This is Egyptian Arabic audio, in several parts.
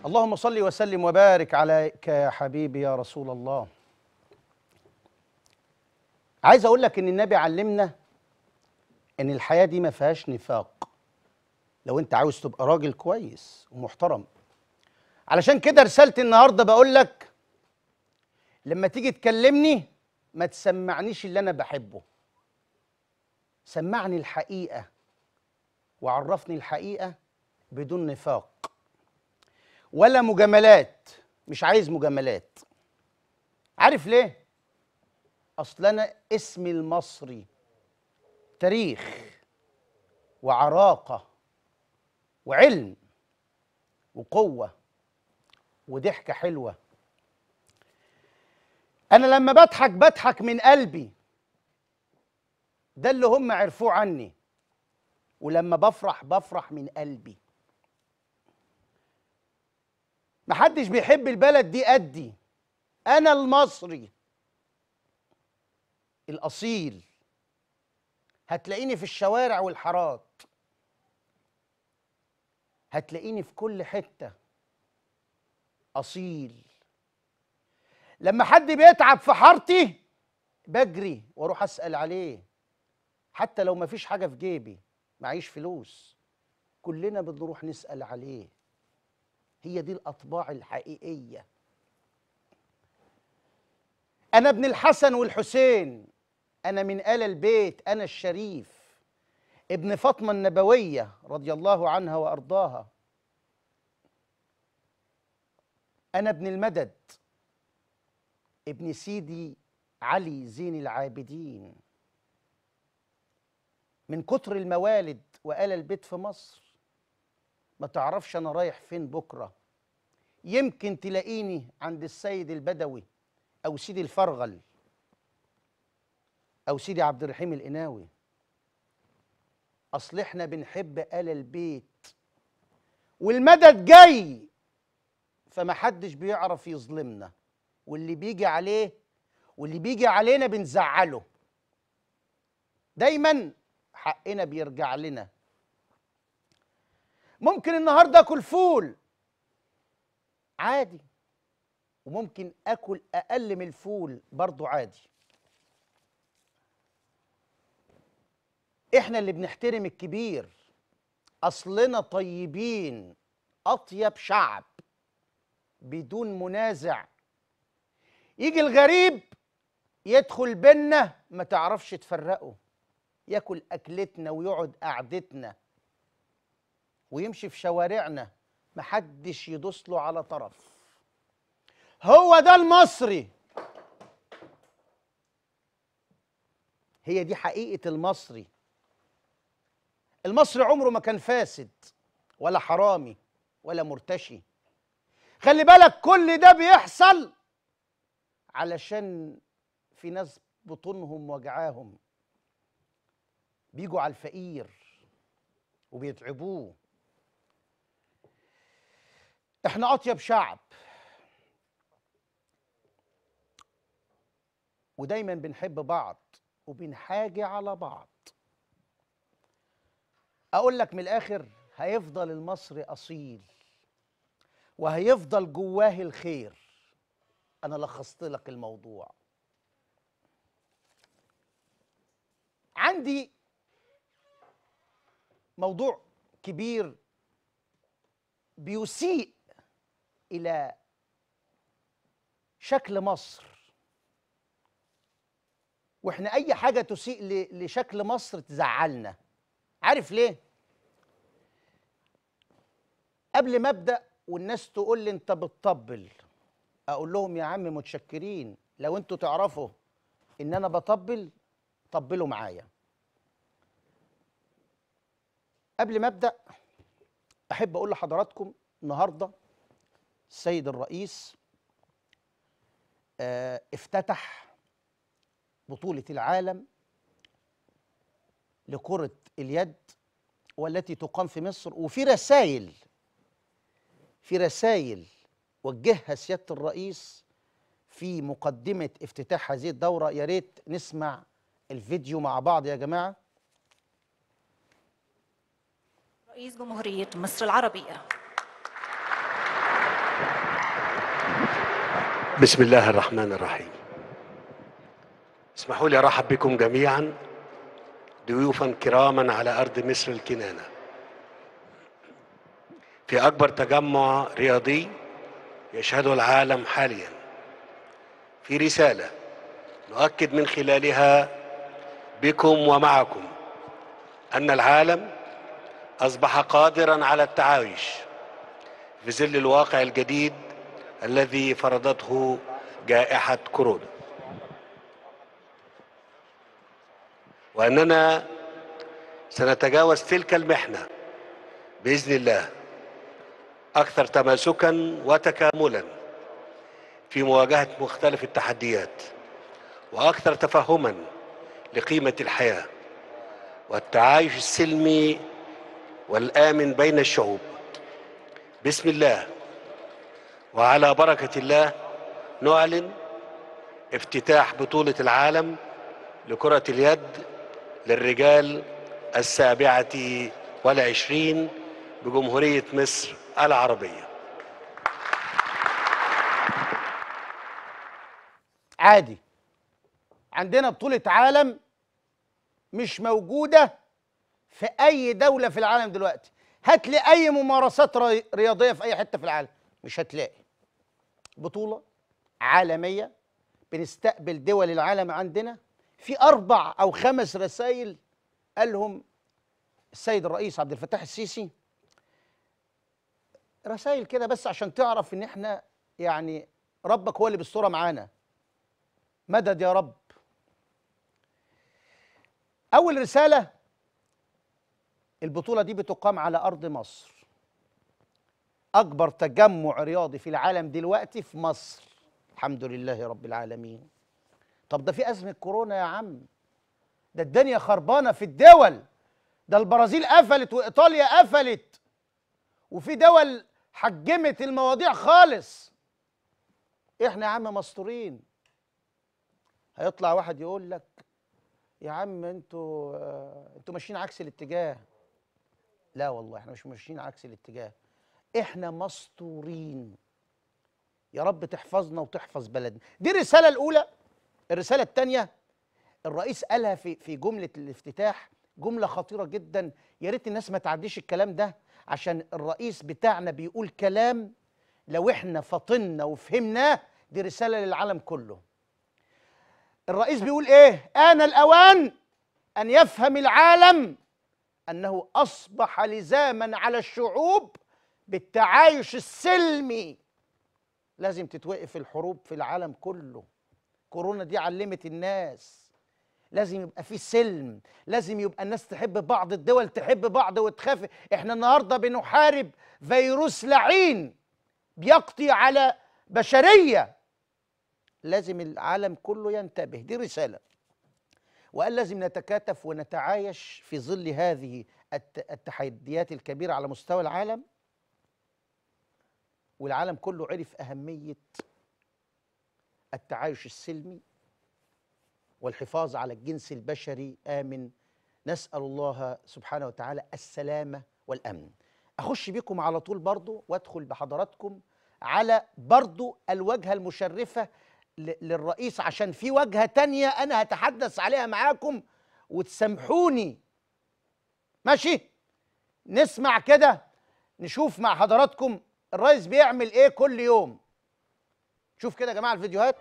اللهم صل وسلم وبارك عليك يا حبيبي يا رسول الله عايز اقول لك ان النبي علمنا ان الحياه دي ما فيهاش نفاق لو انت عاوز تبقى راجل كويس ومحترم علشان كده رسالتي النهارده بقول لك لما تيجي تكلمني ما تسمعنيش اللي انا بحبه سمعني الحقيقه وعرفني الحقيقه بدون نفاق ولا مجاملات مش عايز مجاملات عارف ليه اصل انا اسمي المصري تاريخ وعراقه وعلم وقوه وضحكه حلوه انا لما بضحك بضحك من قلبي ده اللي هم عرفوه عني ولما بفرح بفرح من قلبي محدش بيحب البلد دي قدي انا المصري الاصيل هتلاقيني في الشوارع والحارات هتلاقيني في كل حته اصيل لما حد بيتعب في حارتي بجري واروح اسال عليه حتى لو مفيش حاجه في جيبي معيش فلوس كلنا بنروح نسال عليه هي دي الاطباع الحقيقيه انا ابن الحسن والحسين انا من ال البيت انا الشريف ابن فاطمه النبويه رضي الله عنها وارضاها انا ابن المدد ابن سيدي علي زين العابدين من كتر الموالد وآل البيت في مصر ما تعرفش أنا رايح فين بكرة يمكن تلاقيني عند السيد البدوي أو سيدي الفرغل أو سيدي عبد الرحيم القناوي أصل إحنا بنحب آل البيت والمدد جاي فما حدش بيعرف يظلمنا واللي بيجي عليه واللي بيجي علينا بنزعله دايما حقنا بيرجع لنا ممكن النهارده اكل فول عادي وممكن اكل اقل من الفول برضو عادي احنا اللي بنحترم الكبير اصلنا طيبين اطيب شعب بدون منازع يجي الغريب يدخل بينا ما تعرفش تفرقه ياكل اكلتنا ويقعد قعدتنا ويمشي في شوارعنا محدش يدوس له على طرف هو ده المصري هي دي حقيقة المصري المصري عمره ما كان فاسد ولا حرامي ولا مرتشي خلي بالك كل ده بيحصل علشان في ناس بطونهم وجعاهم بيجوا على الفقير وبيتعبوه احنا اطيب شعب ودايما بنحب بعض وبنحاجي على بعض اقول لك من الاخر هيفضل المصري اصيل وهيفضل جواه الخير انا لخصت لك الموضوع عندي موضوع كبير بيسيء الى شكل مصر واحنا اي حاجه تسيء ل- لشكل مصر تزعلنا عارف ليه قبل ما ابدا والناس تقول لي انت بتطبل اقول لهم يا عم متشكرين لو انتوا تعرفوا ان انا بطبل طبلوا معايا قبل ما ابدا احب اقول لحضراتكم النهارده السيد الرئيس آه، افتتح بطوله العالم لكره اليد والتي تقام في مصر وفي رسائل في رسائل وجهها سياده الرئيس في مقدمه افتتاح هذه الدوره يا ريت نسمع الفيديو مع بعض يا جماعه رئيس جمهورية مصر العربية بسم الله الرحمن الرحيم اسمحوا لي ارحب بكم جميعا ضيوفا كراما على ارض مصر الكنانه في اكبر تجمع رياضي يشهده العالم حاليا في رساله نؤكد من خلالها بكم ومعكم ان العالم اصبح قادرا على التعايش في ظل الواقع الجديد الذي فرضته جائحه كورونا واننا سنتجاوز تلك المحنه باذن الله اكثر تماسكا وتكاملا في مواجهه مختلف التحديات واكثر تفهما لقيمه الحياه والتعايش السلمي والامن بين الشعوب بسم الله وعلى بركه الله نعلن افتتاح بطوله العالم لكره اليد للرجال السابعه والعشرين بجمهوريه مصر العربيه عادي عندنا بطولة عالم مش موجودة في أي دولة في العالم دلوقتي هات لي أي ممارسات ري- رياضية في أي حتة في العالم مش هتلاقي بطولة عالمية بنستقبل دول العالم عندنا في أربع أو خمس رسائل قالهم السيد الرئيس عبد الفتاح السيسي رسائل كده بس عشان تعرف ان احنا يعني ربك هو اللي بالصوره معانا مدد يا رب اول رساله البطوله دي بتقام على ارض مصر اكبر تجمع رياضي في العالم دلوقتي في مصر الحمد لله رب العالمين طب ده في ازمه كورونا يا عم ده الدنيا خربانه في الدول ده البرازيل قفلت وايطاليا قفلت وفي دول حجمت المواضيع خالص احنا يا عم مستورين هيطلع واحد يقول لك يا عم انتوا آه، انتوا ماشيين عكس الاتجاه لا والله احنا مش ماشيين عكس الاتجاه احنا مستورين يا رب تحفظنا وتحفظ بلدنا دي الرساله الاولى الرساله الثانيه الرئيس قالها في في جمله الافتتاح جمله خطيره جدا يا ريت الناس ما تعديش الكلام ده عشان الرئيس بتاعنا بيقول كلام لو احنا فطنا وفهمناه دي رساله للعالم كله الرئيس بيقول ايه آن الأوان أن يفهم العالم أنه أصبح لزاما على الشعوب بالتعايش السلمي لازم تتوقف الحروب في العالم كله كورونا دي علمت الناس لازم يبقى في سلم لازم يبقى الناس تحب بعض الدول تحب بعض وتخاف احنا النهارده بنحارب فيروس لعين بيقضي على بشريه لازم العالم كله ينتبه دي رسالة وقال لازم نتكاتف ونتعايش في ظل هذه الت- التحديات الكبيرة على مستوى العالم والعالم كله عرف أهمية التعايش السلمي والحفاظ على الجنس البشري آمن نسأل الله سبحانه وتعالى السلامة والأمن أخش بكم على طول برضو وأدخل بحضراتكم على برضو الوجهة المشرفة ل- للرئيس عشان في وجهة تانية أنا هتحدث عليها معاكم وتسامحوني ماشي نسمع كده نشوف مع حضراتكم الرئيس بيعمل ايه كل يوم شوف كده يا جماعة الفيديوهات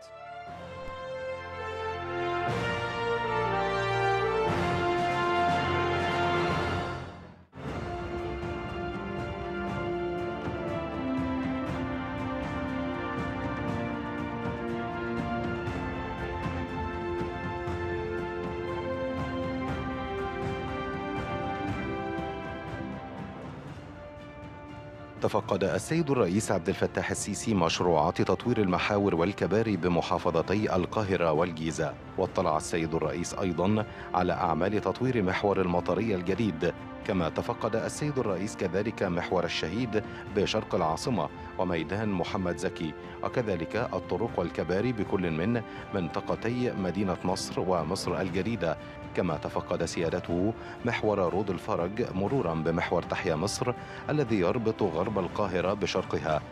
تفقد السيد الرئيس عبد الفتاح السيسي مشروعات تطوير المحاور والكباري بمحافظتي القاهرة والجيزة واطلع السيد الرئيس أيضا على أعمال تطوير محور المطرية الجديد كما تفقد السيد الرئيس كذلك محور الشهيد بشرق العاصمة وميدان محمد زكي وكذلك الطرق والكباري بكل من منطقتي مدينة نصر ومصر الجديدة كما تفقد سيادته محور رود الفرج مرورا بمحور تحيا مصر الذي يربط غرب القاهرة بشرقها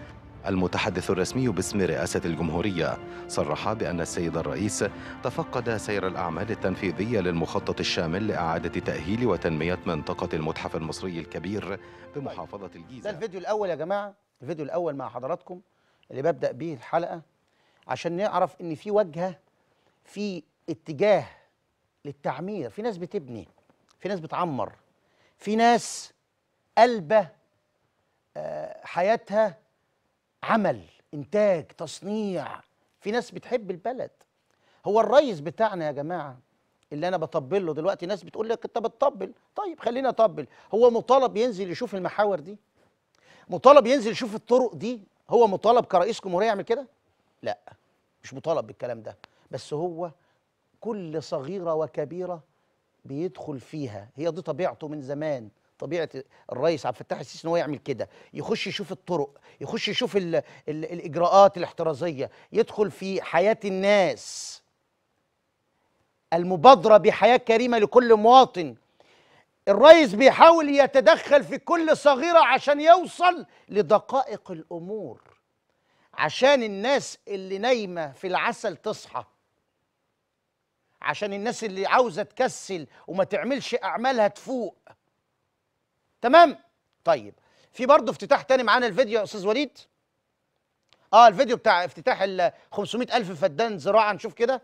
المتحدث الرسمي باسم رئاسة الجمهورية صرح بأن السيد الرئيس تفقد سير الأعمال التنفيذية للمخطط الشامل لإعادة تأهيل وتنمية منطقة المتحف المصري الكبير بمحافظة ده الجيزة الفيديو الاول يا جماعه الفيديو الاول مع حضراتكم اللي ببدا بيه الحلقه عشان نعرف ان في وجهه في اتجاه للتعمير في ناس بتبني في ناس بتعمر في ناس قلبه آه، حياتها عمل انتاج تصنيع في ناس بتحب البلد هو الريس بتاعنا يا جماعه اللي انا بطبل له دلوقتي ناس بتقول لك انت بتطبل طيب خلينا اطبل هو مطالب ينزل يشوف المحاور دي مطالب ينزل يشوف الطرق دي هو مطالب كرئيس جمهوريه يعمل كده لا مش مطالب بالكلام ده بس هو كل صغيره وكبيره بيدخل فيها هي دي طبيعته من زمان طبيعه الرئيس عبد الفتاح السيسي ان هو يعمل كده يخش يشوف الطرق يخش يشوف ال ال الاجراءات الاحترازيه يدخل في حياه الناس المبادره بحياه كريمه لكل مواطن الرئيس بيحاول يتدخل في كل صغيره عشان يوصل لدقائق الامور عشان الناس اللي نايمه في العسل تصحى عشان الناس اللي عاوزه تكسل وما تعملش اعمالها تفوق تمام طيب في برضه افتتاح تاني معانا الفيديو يا استاذ وليد اه الفيديو بتاع افتتاح ال 500 الف فدان زراعه نشوف كده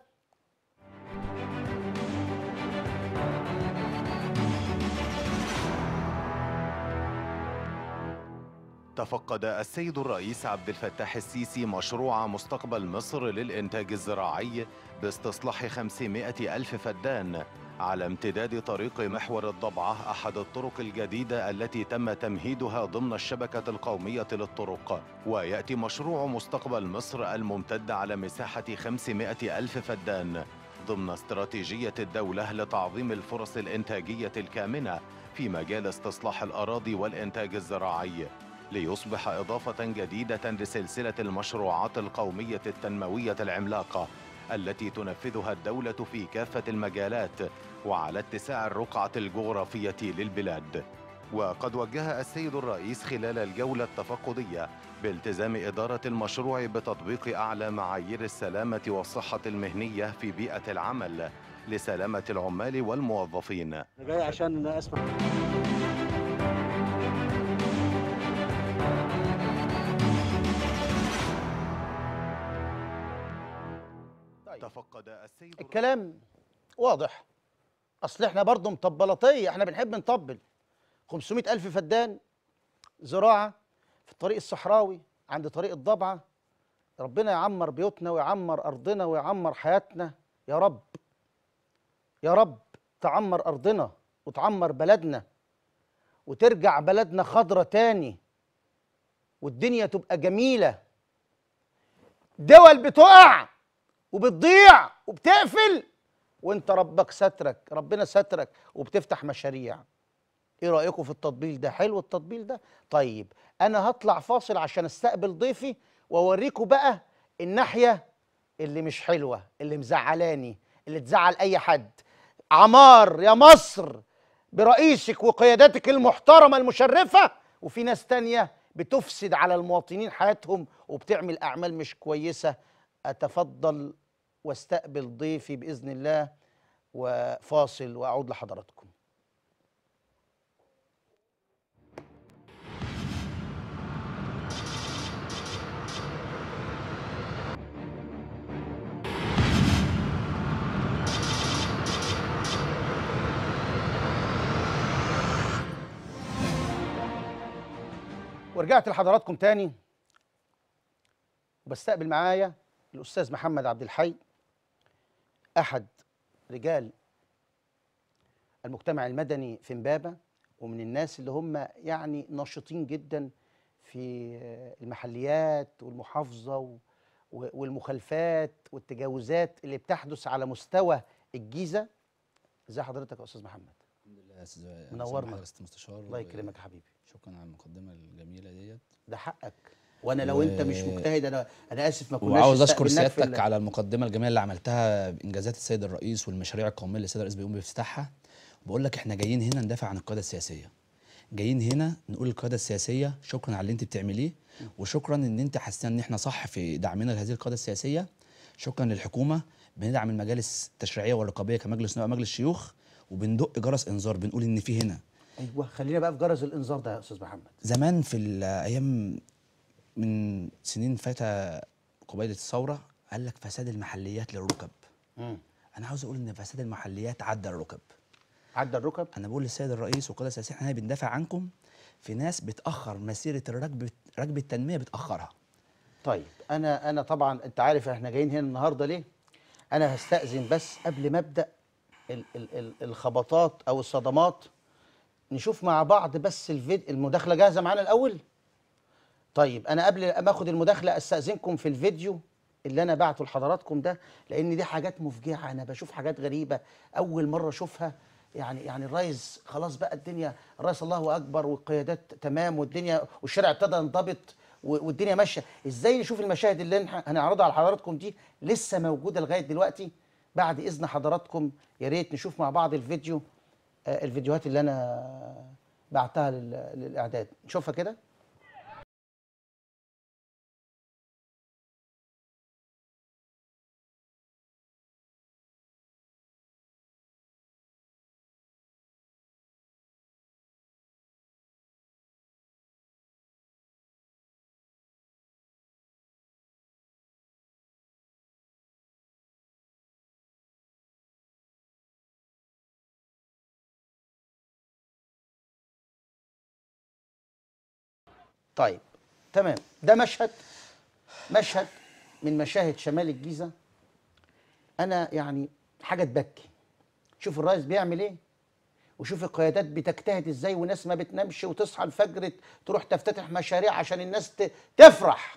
تفقد السيد الرئيس عبد الفتاح السيسي مشروع مستقبل مصر للإنتاج الزراعي باستصلاح 500 ألف فدان على امتداد طريق محور الضبعة أحد الطرق الجديدة التي تم تمهيدها ضمن الشبكة القومية للطرق ويأتي مشروع مستقبل مصر الممتد على مساحة 500 ألف فدان ضمن استراتيجية الدولة لتعظيم الفرص الإنتاجية الكامنة في مجال استصلاح الأراضي والإنتاج الزراعي ليصبح إضافة جديدة لسلسلة المشروعات القومية التنموية العملاقة التي تنفذها الدولة في كافة المجالات وعلى اتساع الرقعة الجغرافية للبلاد. وقد وجه السيد الرئيس خلال الجولة التفقدية بالتزام إدارة المشروع بتطبيق أعلى معايير السلامة والصحة المهنية في بيئة العمل لسلامة العمال والموظفين. أنا جاي عشان اسمع طيب. تفقد السيد الكلام واضح اصل احنا برضه مطبلطيه احنا بنحب نطبل 500 الف فدان زراعه في الطريق الصحراوي عند طريق الضبعه ربنا يعمر بيوتنا ويعمر ارضنا ويعمر حياتنا يا رب يا رب تعمر ارضنا وتعمر بلدنا وترجع بلدنا خضرة تاني والدنيا تبقى جميله دول بتقع وبتضيع وبتقفل وانت ربك سترك ربنا سترك وبتفتح مشاريع ايه رايكم في التطبيل ده حلو التطبيل ده طيب انا هطلع فاصل عشان استقبل ضيفي واوريكم بقى الناحيه اللي مش حلوه اللي مزعلاني اللي تزعل اي حد عمار يا مصر برئيسك وقيادتك المحترمه المشرفه وفي ناس تانية بتفسد على المواطنين حياتهم وبتعمل اعمال مش كويسه اتفضل واستقبل ضيفي باذن الله وفاصل واعود لحضراتكم ورجعت لحضراتكم تاني وبستقبل معايا الاستاذ محمد عبد الحي احد رجال المجتمع المدني في امبابه ومن الناس اللي هم يعني ناشطين جدا في المحليات والمحافظه و- و- والمخالفات والتجاوزات اللي بتحدث على مستوى الجيزه ازي حضرتك يا استاذ محمد الحمد لله يا استاذ منورنا. يا استاذ مستشار الله يكرمك يا حبيبي شكرا على المقدمه الجميله ديت ده حقك وانا لو انت مش و- مجتهد انا انا اسف ما كناش وعاوز اشكر استقبلناك في سيادتك ال- على المقدمه الجميله اللي عملتها بانجازات السيد الرئيس والمشاريع القوميه اللي السيد الرئيس بيقوم بافتتاحها بقول لك احنا جايين هنا ندافع عن القياده السياسيه جايين هنا نقول للقياده السياسيه شكرا على اللي انت بتعمليه وشكرا ان انت حسينا ان احنا صح في دعمنا لهذه القياده السياسيه شكرا للحكومه بندعم المجالس التشريعيه والرقابيه كمجلس نواب مجلس شيوخ وبندق جرس انذار بنقول ان في هنا ايوه خلينا بقى في جرس الانذار ده يا استاذ محمد زمان في الايام من سنين فاتة قبيله الثوره قال لك فساد المحليات للركب مم. انا عاوز اقول ان فساد المحليات عدى الركب عدى الركب انا بقول للسيد الرئيس والقياده السياسيه احنا بندافع عنكم في ناس بتاخر مسيره الركب ركب التنميه بتاخرها طيب انا انا طبعا انت عارف احنا جايين هنا النهارده ليه انا هستأذن بس قبل ما ابدا ال ال ال الخبطات او الصدمات نشوف مع بعض بس الفيديو المداخله جاهزه معانا الاول طيب انا قبل ما اخد المداخله استاذنكم في الفيديو اللي انا بعته لحضراتكم ده لان دي حاجات مفجعه انا بشوف حاجات غريبه اول مره اشوفها يعني يعني الرئيس خلاص بقى الدنيا الرئيس الله اكبر والقيادات تمام والدنيا والشارع ابتدى ينضبط و- والدنيا ماشيه ازاي نشوف المشاهد اللي إحنا هنعرضها على حضراتكم دي لسه موجوده لغايه دلوقتي بعد اذن حضراتكم يا ريت نشوف مع بعض الفيديو آه، الفيديوهات اللي انا بعتها لل- للاعداد نشوفها كده طيب تمام ده مشهد مشهد من مشاهد شمال الجيزه انا يعني حاجه تبكي شوف الرئيس بيعمل ايه وشوف القيادات بتجتهد ازاي وناس ما بتنامش وتصحى الفجر تروح تفتتح مشاريع عشان الناس ت- تفرح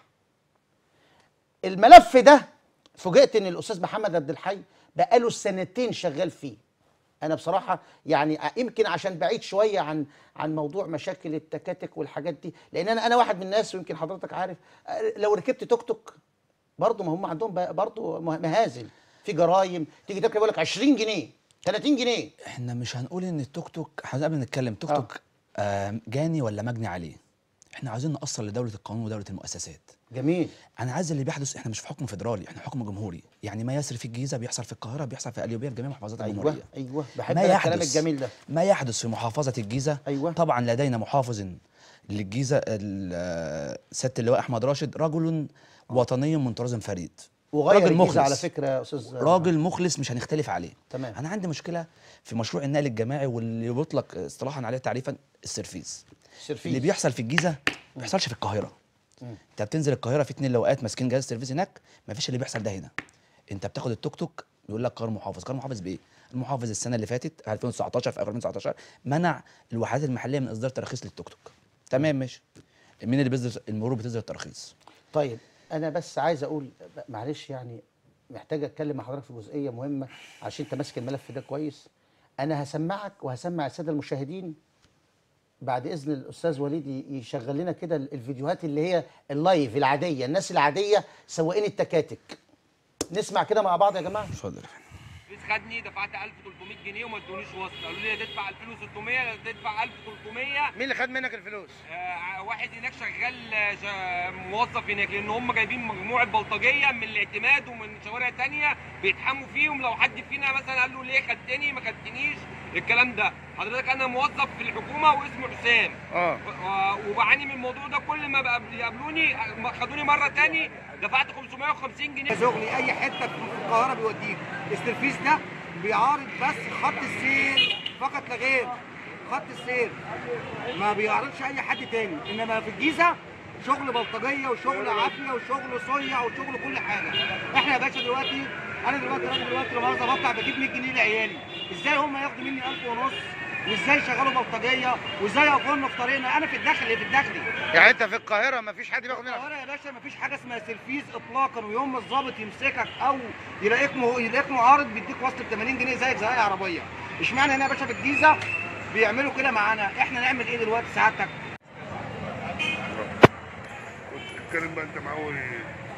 الملف ده فوجئت ان الاستاذ محمد عبد الحي بقاله سنتين شغال فيه انا بصراحه يعني يمكن عشان بعيد شويه عن عن موضوع مشاكل التكاتك والحاجات دي لان انا انا واحد من الناس ويمكن حضرتك عارف أه، لو ركبت توك توك برضه ما هم عندهم بقى- برضه مه- مهازل في جرايم تيجي تركب يقول لك 20 جنيه 30 جنيه احنا مش هنقول ان التوك توك احنا قبل نتكلم توك آه. توك آه جاني ولا مجني عليه احنا عايزين نأصل لدولة القانون ودولة المؤسسات جميل انا عايز اللي بيحدث احنا مش في حكم فيدرالي احنا حكم جمهوري يعني ما يسري في الجيزه بيحصل في القاهره بيحصل في اليوبيه في جميع محافظات ايوه الجمهوريه ايوه بحب ما أنا الكلام يحدث الجميل ده ما يحدث في محافظه الجيزه أيوة. طبعا لدينا محافظ للجيزه ال- آه، سياده اللواء احمد راشد رجل وطني منتظم فريد وغير راجل الجيزه مخلص. على فكره يا استاذ راجل مخلص مش هنختلف عليه تمام. انا عندي مشكله في مشروع النقل الجماعي واللي بيطلق اصطلاحا عليه تعريفا السرفيز سرفيز. اللي بيحصل في الجيزه ما بيحصلش في القاهره انت بتنزل القاهره في اتنين لواءات ماسكين جهاز السيرفيس هناك ما فيش اللي بيحصل ده هنا انت بتاخد التوك توك بيقول لك قرار محافظ قرار محافظ بايه المحافظ السنه اللي فاتت 2019 في اخر 2019 منع الوحدات المحليه من اصدار تراخيص للتوك توك تمام ماشي مين اللي بيصدر المرور بتصدر التراخيص طيب انا بس عايز اقول معلش يعني محتاج اتكلم مع حضرتك في جزئيه مهمه عشان انت ماسك الملف ده كويس انا هسمعك وهسمع الساده المشاهدين بعد اذن الاستاذ وليد ي- يشغل لنا كده ال- الفيديوهات اللي هي اللايف العاديه الناس العاديه سواقين التكاتك نسمع كده مع بعض يا جماعه اتفضل الفلوس خدني دفعت 1300 جنيه وما ادونيش وصل قالوا لي تدفع 2600 لا تدفع 1300 مين اللي خد منك الفلوس آه واحد هناك شغال آه، شا- موظف هناك لان هم جايبين مجموعه بلطجيه من الاعتماد ومن شوارع تانية بيتحموا فيهم لو حد فينا مثلا قال له ليه خدتني ما خدتنيش الكلام ده حضرتك انا موظف في الحكومه واسمه حسام اه و- وبعاني من الموضوع ده كل ما بقى- يقابلوني آه، خدوني مره تاني دفعت 550 جنيه شغلي اي حته في القاهره بيوديك السيرفيس ده بيعارض بس خط السير فقط لا غير خط السير ما بيعرضش اي حد تاني انما في الجيزه شغل بلطجيه وشغل عافيه وشغل صيع وشغل كل حاجه احنا يا باشا دلوقتي انا دلوقتي راجل دلوقتي لما مؤاخذه بطلع بجيب 100 جنيه لعيالي ازاي هم ياخدوا مني 1000 ونص وازاي يشغلوا بلطجيه وازاي يقفوا لنا في طريقنا انا في الداخلي في الداخلي يعني انت في القاهره ما فيش حد بياخد القاهرة يا باشا مفيش حاجة اسمها سيرفيز إطلاقا ويوم ما الظابط يمسكك أو يلاقيك مه... يلاقيك معارض بيديك وصل ب 80 جنيه زيك زي أي عربية اشمعنى هنا يا باشا في الجيزة بيعملوا كده معانا احنا نعمل ايه دلوقتي سعادتك اتكلم بقى انت معاه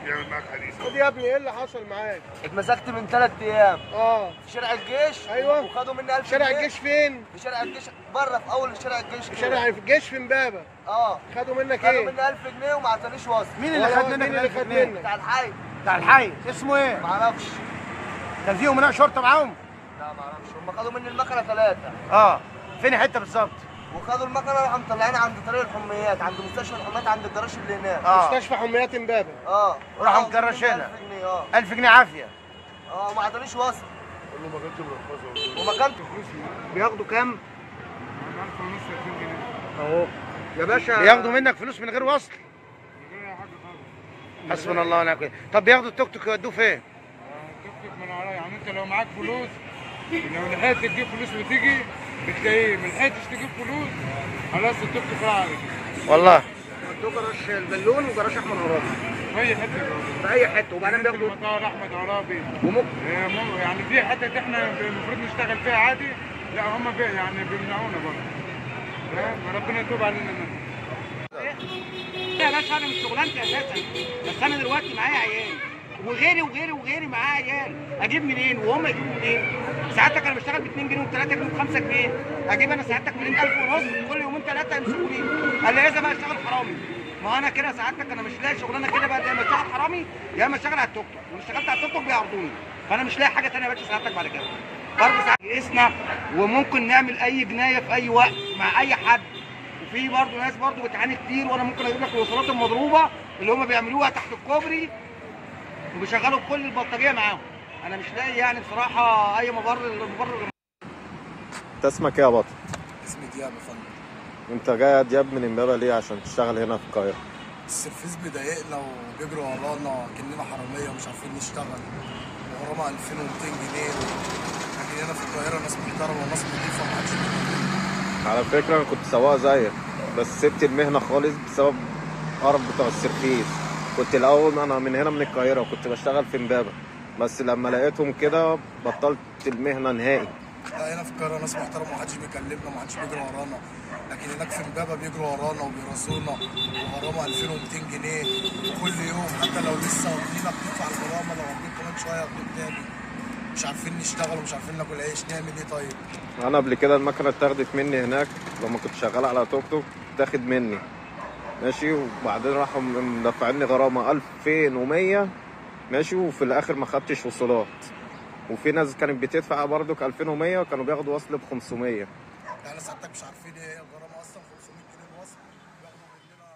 يعمل معاك حديث خد يا ابني ايه اللي حصل معاك اتمسكت من ثلاث ايام اه في شارع الجيش أيوة. وخدوا مني 1000 شارع جنيه. الجيش فين في شارع الجيش بره في اول شارع الجيش كده. شارع الجيش في امبابه اه خدوا منك خدوا ايه مني 1000 جنيه وما عطانيش وصل مين اللي ولا خد هو- منك مين اللي 1000 خد جنيه منك بتاع الحي بتاع الحي اسمه ايه ما اعرفش كان في امناء شرطه معاهم لا ما اعرفش هم خدوا مني المكنه ثلاثه اه فين حته بالظبط وخدوا المكنه راحوا مطلعينها عند طريق الحميات عند مستشفى الحميات عند الجراج اللي هناك اه مستشفى حميات امبابه اه وراحوا واخدين مني مكرشينها. 1000 جنيه اه 1000 جنيه عافيه اه وما عطانيش وصل قول له ما كانش بالرخصه وما كانش بياخدوا كام 1000 ونص 2000 جنيه اهو يا باشا بياخدوا منك فلوس من غير وصل من غير أي حاجه خالص حسبنا الله ونعم الوكيل طب بياخدوا التوك توك يودوه فين تكتب من ورايا يعني انت لو معاك فلوس لو لحقت تجيب فلوس وتيجي بتلاقيه ما لحقتش تجيب فلوس خلاص التوك توك راح عليك والله ودوه جراج البالون وجراج احمد عرابي في اي حته في اي حته وبعدين بياخدوا مطار احمد عرابي وممكن إيه، مو- يعني في حتت احنا المفروض نشتغل فيها عادي لا هم بي يعني بيمنعونا برضه فاهم؟ ربنا يتوب علينا منهم يا باشا انا مش شغلانتي اساسا بس انا دلوقتي معايا عيال وغيري وغيري وغيري معاه عيال اجيب منين وهم يجيبوا منين ساعتك انا بشتغل ب 2 جنيه و3 جنيه و5 جنيه اجيب انا ساعتك منين 1000 ونص كل يومين ثلاثه يمسكوني قال لي اذا بقى اشتغل حرامي ما انا كده ساعتك انا مش لاقي شغلانه كده بقى يا اما اشتغل حرامي يا اما اشتغل على التوك توك وان اشتغلت على التوك توك بيعرضوني فانا مش لاقي حاجه ثانيه يا باشا ساعتك بعد كده برضه ساعات يئسنا وممكن نعمل اي جنايه في اي وقت مع اي حد وفي برضه ناس برضه بتعاني كتير وانا ممكن اجيب لك الوصلات المضروبه اللي هم بيعملوها تحت الكوبري وبيشغلوا كل البلطجيه معاهم انا مش لاقي يعني بصراحه اي مبرر مبرر انت اسمك ايه يا بطل؟ اسمي دياب يا فندم انت جاي يا دياب من امبابه ليه عشان تشتغل هنا في القاهره؟ السرفيس بيضايقنا وبيجروا ورانا كأننا حرامية ومش عارفين نشتغل وغرامة 2200 جنيه لكن هنا في القاهرة ناس محترمة وناس نظيفة ومحدش بيكلمنا. على فكره انا كنت سواق زيك بس سبت المهنه خالص بسبب قرف بتوع السرفيس كنت الاول انا من هنا من القاهره وكنت بشتغل في امبابه بس لما لقيتهم كده بطلت المهنه نهائي لا هنا في القاهرة ناس محترمة ومحدش بيكلمنا ومحدش بيجري ورانا لكن هناك في امبابة بيجروا ورانا وبيرازونا وغرامة 2200 جنيه كل يوم حتى لو لسه واخدينك بندفع الغرامة لو واخدين كمان شوية واخدين تاني مش عارفين نشتغل ومش عارفين ناكل عيش نعمل ايه طيب؟ انا قبل كده المكنه اتاخدت مني هناك لما كنت شغال على توك توك اتاخد مني ماشي وبعدين راحوا مدفعيني غرامه 2100 ماشي وفي الاخر ما خدتش وصولات وفي ناس كانت بتدفع برضك 2100 وكانوا بياخدوا وصل ب 500 يعني ساعتك مش عارفين ايه هي الغرامة اصلا 500 جنيه الوصل بياخدوا مننا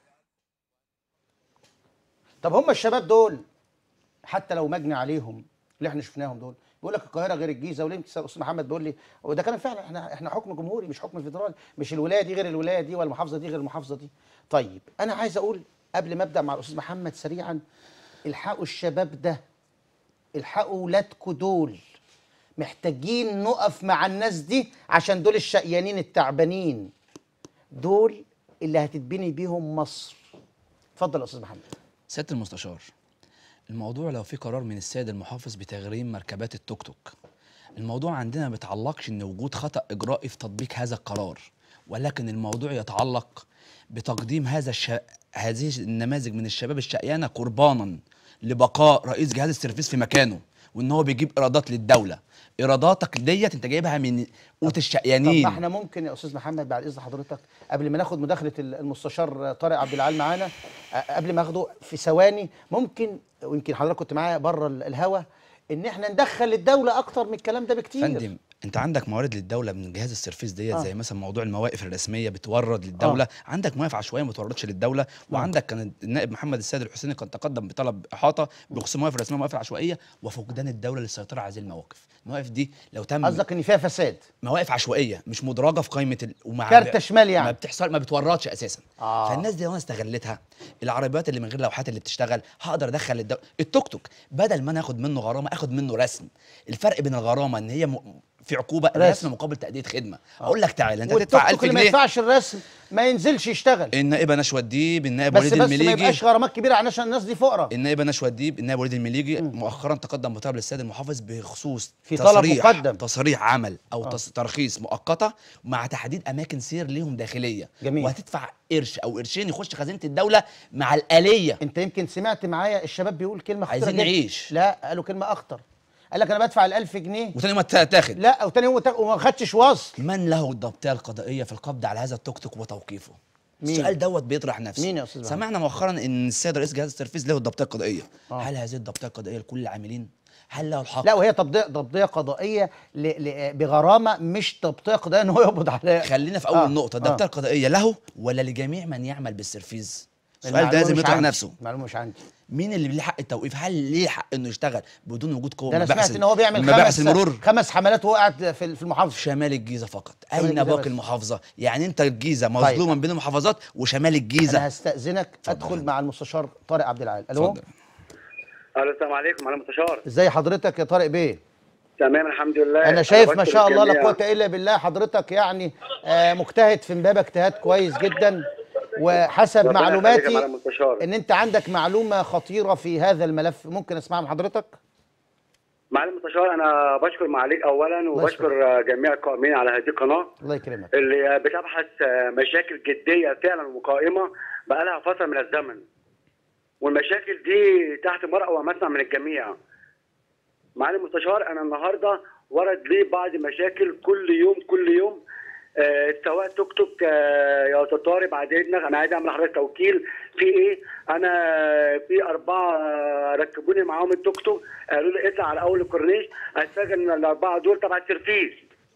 طب هم الشباب دول حتى لو مجني عليهم اللي احنا شفناهم دول بيقول لك القاهره غير الجيزه وليه استاذ محمد بيقول لي وده كلام فعلا احنا احنا حكم جمهوري مش حكم فيدرالي مش الولايه دي غير الولايه دي والمحافظه دي غير المحافظه دي طيب انا عايز اقول قبل ما ابدا مع الاستاذ محمد سريعا الحقوا الشباب ده الحقوا ولادكوا دول محتاجين نقف مع الناس دي عشان دول الشقيانين التعبانين دول اللي هتتبني بيهم مصر اتفضل يا استاذ محمد سياده المستشار الموضوع لو في قرار من السيد المحافظ بتغريم مركبات التوك توك الموضوع عندنا ما بيتعلقش ان وجود خطا اجرائي في تطبيق هذا القرار ولكن الموضوع يتعلق بتقديم هذا الش... هذه النماذج من الشباب الشقيانه قربانا لبقاء رئيس جهاز السيرفيس في مكانه وان هو بيجيب ايرادات للدوله ايراداتك ديت انت جايبها من قوت طب الشقيانين ما احنا ممكن يا استاذ محمد بعد اذن حضرتك قبل ما ناخد مداخله المستشار طارق عبد العال معانا أ- قبل ما اخده في ثواني ممكن ويمكن حضرتك كنت معايا بره الهوا ان احنا ندخل الدوله اكتر من الكلام ده بكتير فندم انت عندك موارد للدوله من جهاز السرفيس ديت آه. زي مثلا موضوع المواقف الرسميه بتورد للدوله آه. عندك مواقف عشوائيه ما بتوردش للدوله وعندك كان النائب محمد السيد الحسيني كان تقدم بطلب احاطه بخصوص المواقف الرسميه والمواقف العشوائيه وفقدان الدوله للسيطره على هذه المواقف المواقف دي لو تم قصدك ان فيها فساد مواقف عشوائيه مش مدرجه في قائمه ال... ومع كارت شمال ما يعني بتحصل ما بتوردش اساسا آه. فالناس دي لو انا استغلتها العربيات اللي من غير لوحات اللي بتشتغل هقدر ادخل الدو... التوك توك بدل ما انا اخد منه غرامه اخد منه رسم الفرق بين الغرامه ان هي م... في عقوبه رسم. رسم مقابل تاديه خدمه اقول لك تعالى انت والتوك تدفع توك 1000 اللي ما جنيه يدفعش الرسم ما ينزلش يشتغل النائبه نشوى الديب النائب بس وليد بس ما المليجي يبقاش غرامات كبيره عشان الناس دي فقراء النائبه نشوى الديب النائب وليد المليجي مؤخرا تقدم بطلب للسيد المحافظ بخصوص في طلب تصريح مقدم. تصريح عمل او آه. تص... ترخيص مؤقته مع تحديد اماكن سير ليهم داخليه جميل. وهتدفع قرش او قرشين يخش خزينه الدوله مع الاليه انت يمكن سمعت معايا الشباب بيقول كلمه خطيره عايزين جدا. نعيش. لا قالوا كلمه اخطر قال لك انا بدفع ال 1000 جنيه وتاني يوم تاخد لا وتاني يوم وتا- وما خدتش وصل من له الضبطيه القضائيه في القبض على هذا التوك توك وتوقيفه مين؟ السؤال دوت بيطرح نفسه مين يا أستاذ محمد؟ سمعنا مؤخرا ان السيد رئيس جهاز التنفيذ له الضبطيه القضائيه آه. هل هذه الضبطيه القضائيه لكل العاملين هل له الحق لا وهي تبضية تبضية قضائية ل... ل... بغرامة مش تبضية قضائية ان هو يقبض على خلينا في اول آه، آه. نقطه آه. الضبطيه القضائيه له ولا لجميع من يعمل بالسرفيز السؤال ده المعلومة لازم مش يطرح عندي. نفسه المعلومة مش عندي مين اللي ليه حق التوقيف هل ليه حق انه يشتغل بدون وجود قوه ده انا مباحث سمعت ان هو بيعمل مباحث خمس المرور خمس حملات وقعت في في المحافظة في شمال الجيزه فقط شمال اين الجيزة باقي بس. المحافظه يعني انت الجيزه مظلومه بين المحافظات وشمال الجيزه انا هستأذنك ادخل مع المستشار طارق عبد العال الو اتفضل الو السلام عليكم انا مستشار ازي حضرتك يا طارق بيه تمام الحمد لله انا شايف ما بشكر شاء الله لا الجميع. قوه الا بالله حضرتك يعني آه مجتهد في امبابه اجتهاد كويس جدا وحسب ربنا يخليك يا معلوماتي معالي المستشار. ان انت عندك معلومه خطيره في هذا الملف ممكن اسمعها من حضرتك معالي المستشار انا بشكر معاليك اولا وبشكر جميع القائمين على هذه القناه الله يكرمك اللي بتبحث مشاكل جديه فعلا وقائمه بقالها فتره من الزمن والمشاكل دي تحت مرأى ومسمع من الجميع معالي المستشار انا النهارده ورد لي بعض مشاكل كل يوم كل يوم آه، سواء توك توك آه، يا استاذ طارق بعد اذنك انا عايز اعمل لحضرتك توكيل في ايه؟ انا في اربعه آه، ركبوني معاهم التوك توك قالوا لي اطلع على اول الكورنيش اتفاجئ ان الاربعه دول تبع الترفيز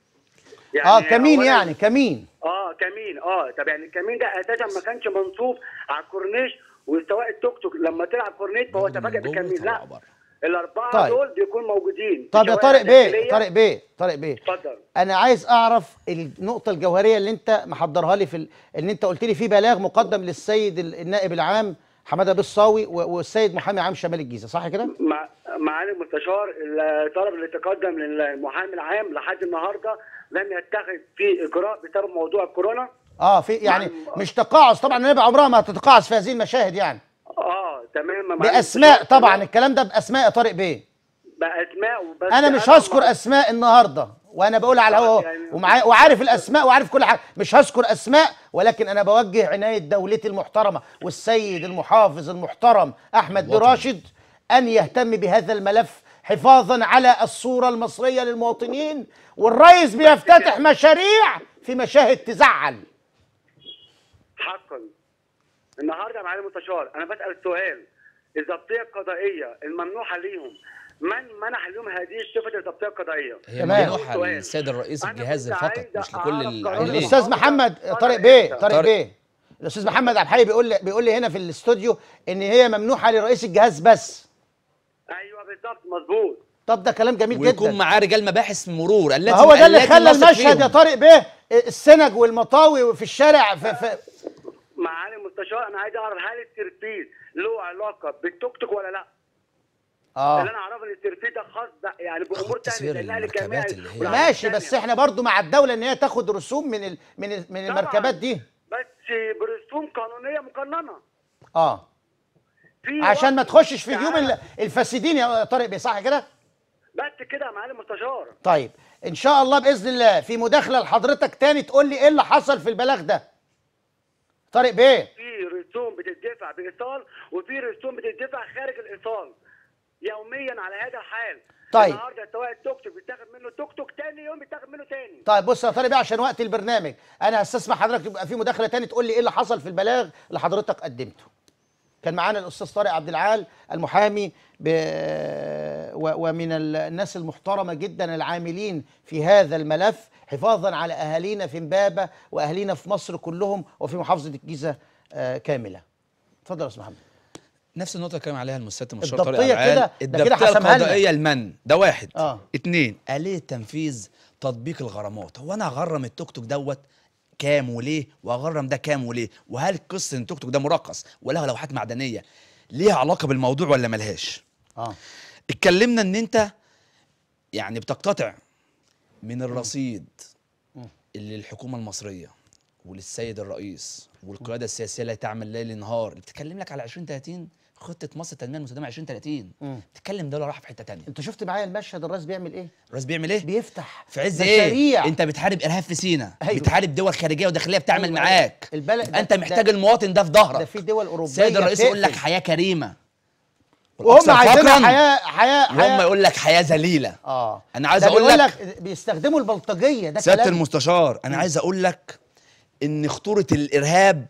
اه كمين أولاً- يعني كمين اه كمين اه طب يعني الكمين ده اساسا ما كانش منصوب على الكورنيش وسواء التوك توك لما طلع الكورنيش فهو تفاجئ بالكمين لا الاربعه طيب. دول بيكونوا موجودين طب يا الشوارع طارق بيه الداخلية. طارق بيه طارق بيه اتفضل انا عايز اعرف النقطه الجوهريه اللي انت محضرها لي في ال... ان انت قلت لي في بلاغ مقدم للسيد ال- النائب العام حماده بالصاوي و- والسيد محامي عام شمال الجيزه صح كده مع معالي المستشار الطلب اللي تقدم للمحامي العام لحد النهارده لم يتخذ فيه اجراء بسبب موضوع الكورونا اه في يعني مش تقاعس طبعا النائب عمرها ما هتتقاعس في هذه المشاهد يعني اه تمام معالي باسماء المستشار. طبعا الكلام ده باسماء يا طارق بيه باسماء وبس انا مش هذكر اسماء النهارده وانا بقولها على الهواء يعني- ومعا- وعارف الاسماء وعارف كل حاجه مش هذكر اسماء ولكن انا بوجه عنايه دولتي المحترمه والسيد المحافظ المحترم احمد بن راشد ان يهتم بهذا الملف حفاظا على الصوره المصريه للمواطنين والرئيس بيفتتح مشاريع في مشاهد تزعل حقا النهارده يا معالي المستشار انا بسال سؤال الضبطيه القضائيه الممنوحه ليهم من منح لهم هذه الصفه الضبطيه القضائيه؟ هي تمام. ممنوحه سؤال. للسيد الرئيس أنا الجهاز كنت فقط عايز مش لكل أعرف العاملين قرار الاستاذ محمد طارق بيه طارق طارق. بيه الاستاذ محمد عبد الحي بيقول لي بيقول لي هنا في الاستوديو ان هي ممنوحه لرئيس الجهاز بس ايوه بالظبط مظبوط طب ده كلام جميل ويكون جدا معاه رجال مباحث مرور ما التي هو ده اللي التي خلى نثق المشهد يا فيهم. طارق بيه السنج والمطاوي في الشارع في في معالي المستشار انا عايز اعرف هل الترفيه له علاقه بالتوك توك ولا لا؟ اه اللي انا اعرفه ان الترفيه ده خاص ده يعني بامور ثانيه تسوير لانها المركبات لجميع اللي هي- ماشي بس احنا برضو مع الدوله ان هي تاخد رسوم من ال من ال من المركبات دي بس برسوم قانونيه مقننه اه في عشان ما وقت تخشش في جيوب تعالى. ال- الفاسدين يا طارق بيه صح كده بس كده يا معالي المستشار طيب ان شاء الله باذن الله في مداخله لحضرتك تاني تقول لي ايه اللي حصل في البلاغ ده طارق بيه في رسوم بتدفع بايصال وفي رسوم بتدفع خارج الايصال يوميا على هذا الحال طيب. النهارده سواء التوك توك بيتاخد منه توك توك تاني يوم بيتاخد منه تاني طيب بص يا طارق بيه عشان وقت البرنامج انا هستسمح حضرتك يبقى في مداخله تاني تقول لي ايه اللي حصل في البلاغ اللي حضرتك قدمته كان معانا الاستاذ طارق عبد العال المحامي ب... و... ومن ال- الناس المحترمه جدا العاملين في هذا الملف حفاظا على اهالينا في امبابه واهالينا في مصر كلهم وفي محافظه الجيزه آه كامله اتفضل يا استاذ محمد نفس النقطه اللي كلام عليها المستشار المشهور طارق الضبطية عبد العال. كده- ده كده الضبطيه حسمها لنا. القضائيه المن ده واحد اه اتنين آلية تنفيذ تطبيق الغرامات هو انا هغرم التوك توك دوت كام وليه واغرم ده كام وليه وهل قصه ان التوك توك ده مرخص وله لوحات معدنيه ليها علاقه بالموضوع ولا ملهاش اه اتكلمنا ان انت يعني بتقتطع من الرصيد اللي الحكومه المصريه وللسيد الرئيس والقياده السياسيه اللي تعمل ليل نهار اللي بتتكلم لك على 2030 خطه مصر التنميه المستدامه 2030 مم. بتتكلم دوله رايحه في حته تانية انت شفت معايا المشهد الرئيس بيعمل ايه الرئيس بيعمل ايه بيفتح في عز مشاريع. ايه انت بتحارب ارهاب في سينا أيوة. بتحارب دول خارجيه وداخليه بتعمل أيوة، معاك البلد يبقى انت ده- محتاج ده- المواطن ده في ده ظهرك في دول اوروبيه السيد الرئيس يقول لك بتقفل. حياه كريمه وهم والأكثر عايزينها فقراً، حياه حياه وهم حياه يقول لك حياه ذليله اه انا عايز ده اقول بيقول لك بيستخدموا البلطجيه ده سياده كلام المستشار انا عايز اقول لك ان خطوره الارهاب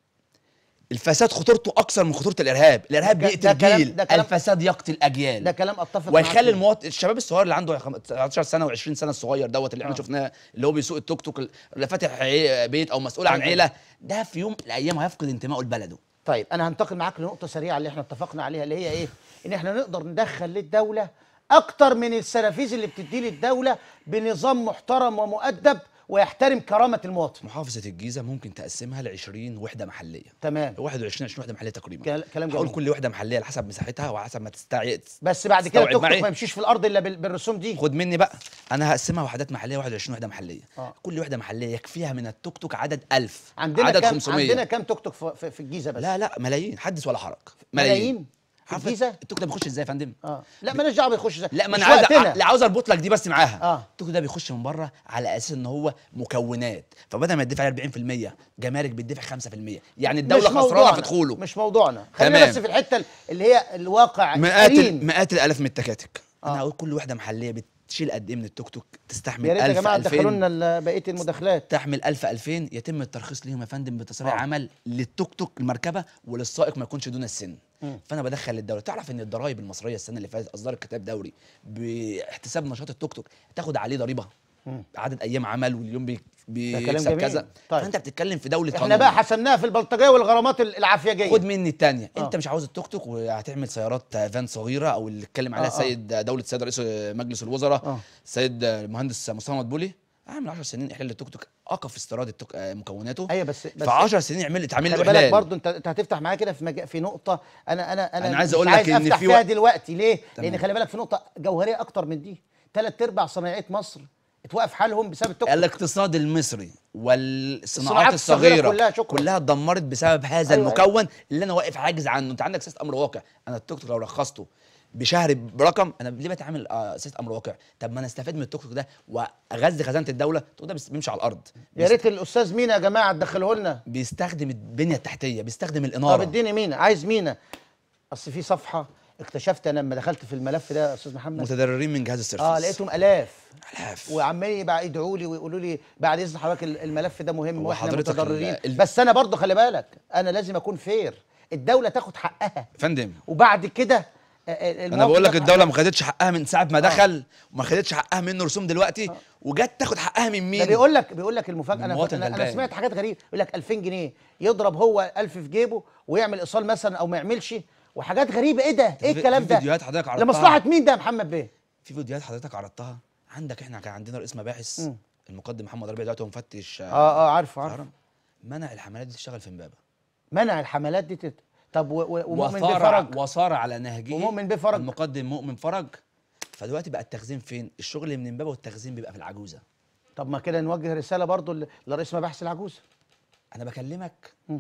الفساد خطورته اكثر من خطوره الارهاب الارهاب ده- بيقتل ده كلام- جيل ده كلام- الفساد يقتل اجيال ده كلام اتفق معاك ويخلي فيه. المواطن الشباب الصغير اللي عنده خم- 19 سنه و20 سنه الصغير دوت اللي احنا آه. شفناه اللي هو بيسوق التوك توك اللي فاتح عي- بيت او مسؤول عن أيوة. عيله ده في يوم من الايام هيفقد انتمائه لبلده طيب انا هنتقل معاك لنقطه سريعه اللي احنا اتفقنا عليها اللي هي ايه ان احنا نقدر ندخل للدوله اكتر من السرافيز اللي بتديه للدوله بنظام محترم ومؤدب ويحترم كرامه المواطن محافظه الجيزه ممكن تقسمها ل 20 وحده محليه تمام 21 20 وحده محليه تقريبا كل- كلام هقول جميل كل وحده محليه على حسب مساحتها وعلى حسب ما تستعي بس بعد كده تستوعب التوك توك معي؟ ما يمشيش في الارض الا بال- بالرسوم دي خد مني بقى انا هقسمها وحدات محليه 21 وحده محليه آه. كل وحده محليه يكفيها من التوك توك عدد 1000 عندنا عدد كام 500 عندنا كام توك توك في- في, في الجيزه بس لا لا ملايين حدث ولا حرج ملايين في عارف الجيزه التوك ده بيخش ازاي يا فندم اه لا مالناش دعوه بيخش ازاي لا ما مش انا عايز وقتنا. لا عاوز اربط لك دي بس معاها اه التوك ده بيخش من بره على اساس ان هو مكونات فبدل ما يدفع 40% جمارك بيدفع 5% يعني الدوله مش خسرانه موضوعنا. في دخوله مش موضوعنا خلينا تمام. بس في الحته اللي هي الواقع مئات ال- الكريم. مئات الالاف من التكاتك آه. انا هقول كل وحده محليه بتشيل قد ايه من التوك توك تستحمل يا ريت يا 1000 جماعه تدخلوا 2000 لنا ال- بقيه المداخلات تحمل 1000 2000 يتم الترخيص ليهم يا فندم بتصريح آه. عمل للتوك توك المركبه وللسائق ما يكونش دون السن مم. فانا بدخل للدوله تعرف ان الضرايب المصريه السنه اللي فاتت اصدرت كتاب دوري باحتساب نشاط التوك توك تاخد عليه ضريبه مم. عدد ايام عمل واليوم بي كلام بيكسب جميل. كذا طيب. فانت بتتكلم في دوله احنا قانون بقى حسبناها في البلطجيه والغرامات ال- العافيجيه خد مني الثانيه آه. انت مش عاوز التوك توك وهتعمل سيارات فان صغيره او اللي اتكلم عليها آه، آه. السيد دوله السيد رئيس مجلس الوزراء آه. السيد المهندس مصطفى مدبولي اعمل 10 سنين احلال التوك توك اقف استيراد التوك آه، مكوناته ايوه بس بس في 10 سنين يعمل اتعمل له خلي بالك احلال برضو انت انت هتفتح معايا كده في مجا... في نقطه انا انا انا أنا عايز مش أقول لك عايز إن افتح في فيها وقت- دلوقتي ليه؟ تمام. لان خلي بالك في نقطه جوهريه اكتر من دي ثلاث ارباع صناعيه مصر اتوقف حالهم بسبب التوك توك الاقتصاد المصري والصناعات الصناعات الصغيرة الصغيره كلها شكراً. كلها اتدمرت بسبب هذا أيوة، المكون اللي انا واقف عاجز عنه انت عندك سياسه امر واقع انا التوك توك لو رخصته بشهر برقم انا ليه بتعامل آه، سياسه امر واقع طب ما انا استفاد من التوك توك ده واغذي خزانه الدوله التوك ده بس- بيمشي على الارض يا ريت الاستاذ مينا يا جماعه تدخله لنا بيستخدم البنيه التحتيه بيستخدم طب الاناره اديني مينا عايز مينا اصل في صفحه اكتشفت انا لما دخلت في الملف ده يا استاذ محمد متضررين من جهاز السيرفيس اه لقيتهم الاف الاف وعمالين بقى يدعوا لي ويقولوا لي بعد اذن حضرتك ال- الملف ده مهم هو واحنا حضرتك ال- متضررين ال- بس انا برضو خلي بالك انا لازم اكون فير الدوله تاخد حقها فندم وبعد كده آه، آه، انا بقول لك الموقف- الدوله ما خدتش حقها من ساعه ما دخل وما خدتش حقها منه رسوم دلوقتي وجت تاخد حقها من ده مين بيقول لك بيقول لك المفاجاه انا المواطن انا, أنا غلبان. سمعت حاجات غريبه يقول لك 2000 جنيه يضرب هو 1000 في جيبه ويعمل ايصال مثلا او ما يعملش وحاجات غريبه ايه ده ايه في- الكلام في ده فيديوهات حضرتك عرضتها لمصلحه مين ده يا محمد بيه في فيديوهات حضرتك عرضتها عندك احنا كان عندنا رئيس مباحث مم. المقدم محمد ربيع دلوقتي هو مفتش اه اه عارفه عارفه الهرم منع الحملات دي تشتغل في امبابه منع الحملات دي تت... طب و... و... ومؤمن بيه وصار فرج وصار على نهجه ومؤمن بيه فرج. المقدم مؤمن فرج فدلوقتي بقى التخزين فين الشغل اللي من امبابه والتخزين بيبقى في العجوزه طب ما كده نوجه رساله برضو ل- لرئيس مباحث العجوز انا بكلمك مم.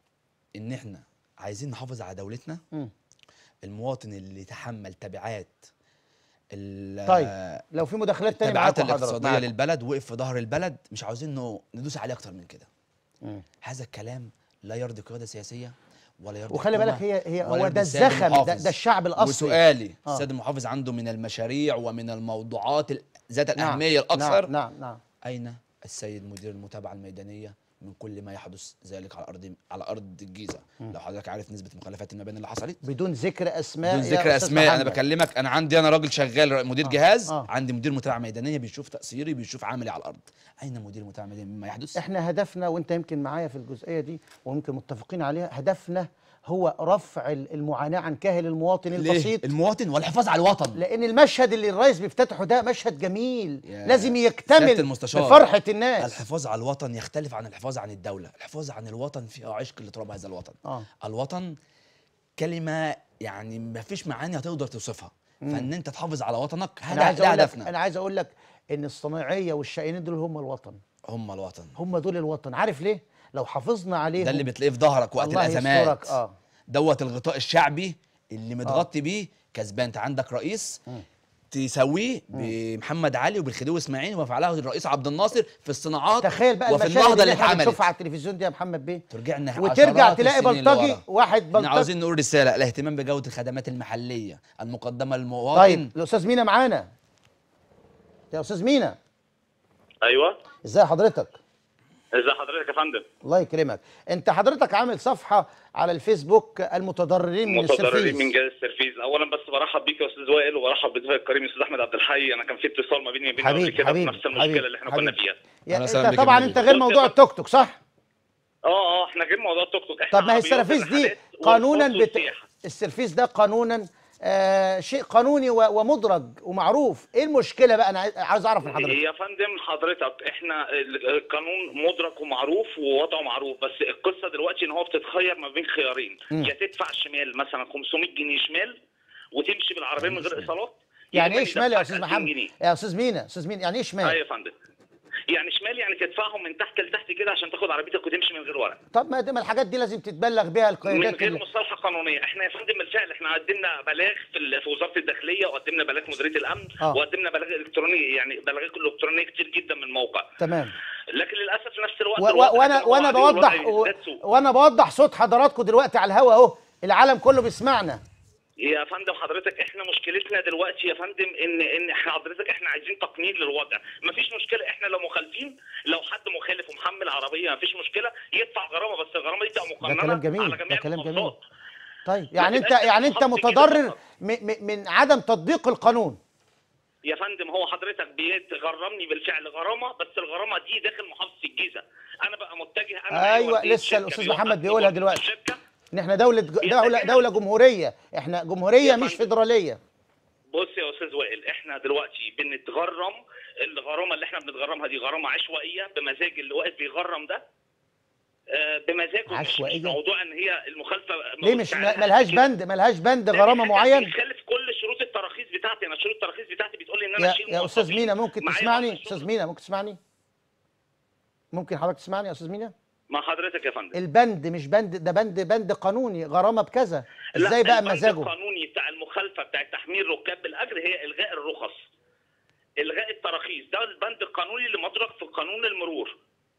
ان احنا عايزين نحافظ على دولتنا مم. المواطن اللي يتحمل تبعات ال- طيب لو في مداخلات تانية التبعات معاكم حضرتك الاقتصاديه معاكم. للبلد وقف في ظهر البلد مش عاوزين انه ندوس عليه اكتر من كده مم. هذا الكلام لا يرضي قياده سياسيه ولا يرضي وخلي بالك حكومة هي هي ولا هو يرضي ده السيد الزخم ده, المحافظ. ده الشعب الاصلي وسؤالي آه. السيد المحافظ عنده من المشاريع ومن الموضوعات ال- ذات نعم، الاهميه الاكثر نعم نعم نعم اين السيد مدير المتابعه الميدانيه من كل ما يحدث ذلك على ارض على ارض الجيزه لو حضرتك عارف نسبه مخالفات المباني اللي حصلت بدون ذكر اسماء بدون يا ذكر أستاذ اسماء انا محمد. بكلمك انا عندي انا راجل شغال مدير آه، جهاز آه. عندي مدير متابعه ميدانيه بيشوف تاثيري بيشوف عملي على الارض اين مدير متابعه ميدانيه مما يحدث احنا هدفنا وانت يمكن معايا في الجزئيه دي ويمكن متفقين عليها هدفنا هو رفع ال- المعاناه عن كاهل المواطن ليه؟ البسيط المواطن والحفاظ على الوطن لان المشهد اللي الرئيس بيفتتحه ده مشهد جميل يا لازم سيادة يكتمل المستشار، بفرحه الناس الحفاظ على الوطن يختلف عن الحفاظ عن الدولة الحفاظ عن الوطن فيه عشق لتراب هذا الوطن آه. الوطن كلمة يعني ما فيش معاني هتقدر توصفها فان انت تحافظ على وطنك انا هذا عايز ده اقول لك هدفنا انا عايز اقول لك ان الصنايعيه والشقيانين دول هم الوطن هم الوطن هم دول الوطن عارف ليه لو حافظنا عليهم ده اللي بتلاقيه في ظهرك وقت الله الازمات يسترك، اه دوت الغطاء الشعبي اللي متغطي بيه كسبان انت عندك رئيس تسويه بمحمد علي وبالخديوي اسماعيل وفعلها الرئيس عبد الناصر في الصناعات تخيل بقى وفي المشاهد النهضه اللي اللي احنا اتعملت بنشوفها على التلفزيون دي يا محمد بيه ترجعنا وترجع عشرات تلاقي السنين بلطجي لورا. واحد احنا بلطجي عاوزين نقول رساله الاهتمام بجوده الخدمات المحليه المقدمه للمواطن طيب الاستاذ مينا معانا يا استاذ مينا ايوه ازاي حضرتك ازي حضرتك يا فندم الله يكرمك انت حضرتك عامل صفحه على الفيسبوك المتضررين من متضررين السرفيز من جهاز الترفيز اولا بس برحب بيك يا استاذ وائل وبرحب بضيفك الكريم استاذ احمد عبد الحي انا كان في اتصال ما بيني وبينه قبل حبيبي كده في حبيبي نفس المشكله حبيبي اللي احنا كنا حبيبي. فيها يا أهلا وسهلا انت بيك يا طبعا مينا. انت غير موضوع التوك توك صح اه اه احنا غير موضوع التوك توك احنا طب ما هي عربيات السرافيز دي الرحلات قانونا والباص بت... والسياحة. السرفيز ده قانونا آه شيء قانوني و... ومدرج ومعروف ايه المشكله بقى انا عايز- عاوز اعرف من حضرتك يا فندم حضرتك احنا ال- القانون مدرك ومعروف ووضعه معروف بس القصه دلوقتي ان هو بتتخير ما بين خيارين مم. يا تدفع شمال مثلا 500 جنيه شمال وتمشي بالعربيه من غير ايصالات يا يعني إما ايه شمال يا يدفعك استاذ 2000 محمد جنيه. يا استاذ مينا استاذ مينا يعني ايه شمال ايوه يا فندم يعني شمال يعني تدفعهم من تحت لتحت كده عشان تاخد عربيتك وتمشي من غير ورق طب ما دام الحاجات دي لازم تتبلغ بيها من القيادات غير اللي... مصالحه قانونيه احنا يا فندم بالفعل احنا قدمنا بلاغ في, ال- في وزاره الداخليه وقدمنا بلاغ مديريه الامن آه. وقدمنا بلاغ الكترونيه يعني بلاغات الكترونيه كتير جدا من الموقع تمام لكن للاسف في نفس الوقت و... الوضع و... وانا اللي هو وانا عليه الوضع بوضح و... يزداد سوء. وانا بوضح صوت حضراتكم دلوقتي على الهوا اهو العالم كله بيسمعنا يا فندم حضرتك احنا مشكلتنا دلوقتي يا فندم ان ان احنا حضرتك احنا عايزين تقنين للوضع مفيش مشكله احنا لو مخالفين لو حد مخالف ومحمل عربيه مفيش مشكله يدفع غرامه بس الغرامه دي تبقى مقننه كلام جميل، على ده جميع كلام جميل. المحافظات طيب يعني انت تبقاش يعني انت محافظ الجيزة متضرر فقط. م... م... من عدم تطبيق القانون يا فندم هو حضرتك بيتغرمني بالفعل غرامه بس الغرامه دي داخل محافظه الجيزه انا بقى متجه انا ايوه وردية لسه شركة الاستاذ بيوقف محمد بيقولها لي دلوقتي الشركة. ان احنا دوله دوله دوله جمهوريه احنا جمهوريه مش فيدراليه بص يا استاذ وائل احنا دلوقتي بنتغرم الغرامه اللي احنا بنتغرمها دي غرامه عشوائيه بمزاج اللي واقف بيغرم ده آه، بمزاجه مش- عشوائية؟ مش موضوع ان هي المخالفه ليه مش ما- ملهاش بند ملهاش بند غرامه معين بيخالف كل شروط التراخيص بتاعتي انا شروط التراخيص بتاعتي بتقول لي ان انا يا اشيل يا استاذ موظفين مينا ممكن معايا تسمعني وقت استاذ مينا ممكن تسمعني ممكن حضرتك تسمعني يا استاذ مينا مع حضرتك يا فندم البند مش بند ده بند بند قانوني غرامه بكذا لا، ازاي بقى البند مزاجه القانوني بتاع المخالفه بتاع تحميل ركاب بالاجر هي الغاء الرخص الغاء التراخيص ده البند القانوني اللي مدرج في قانون المرور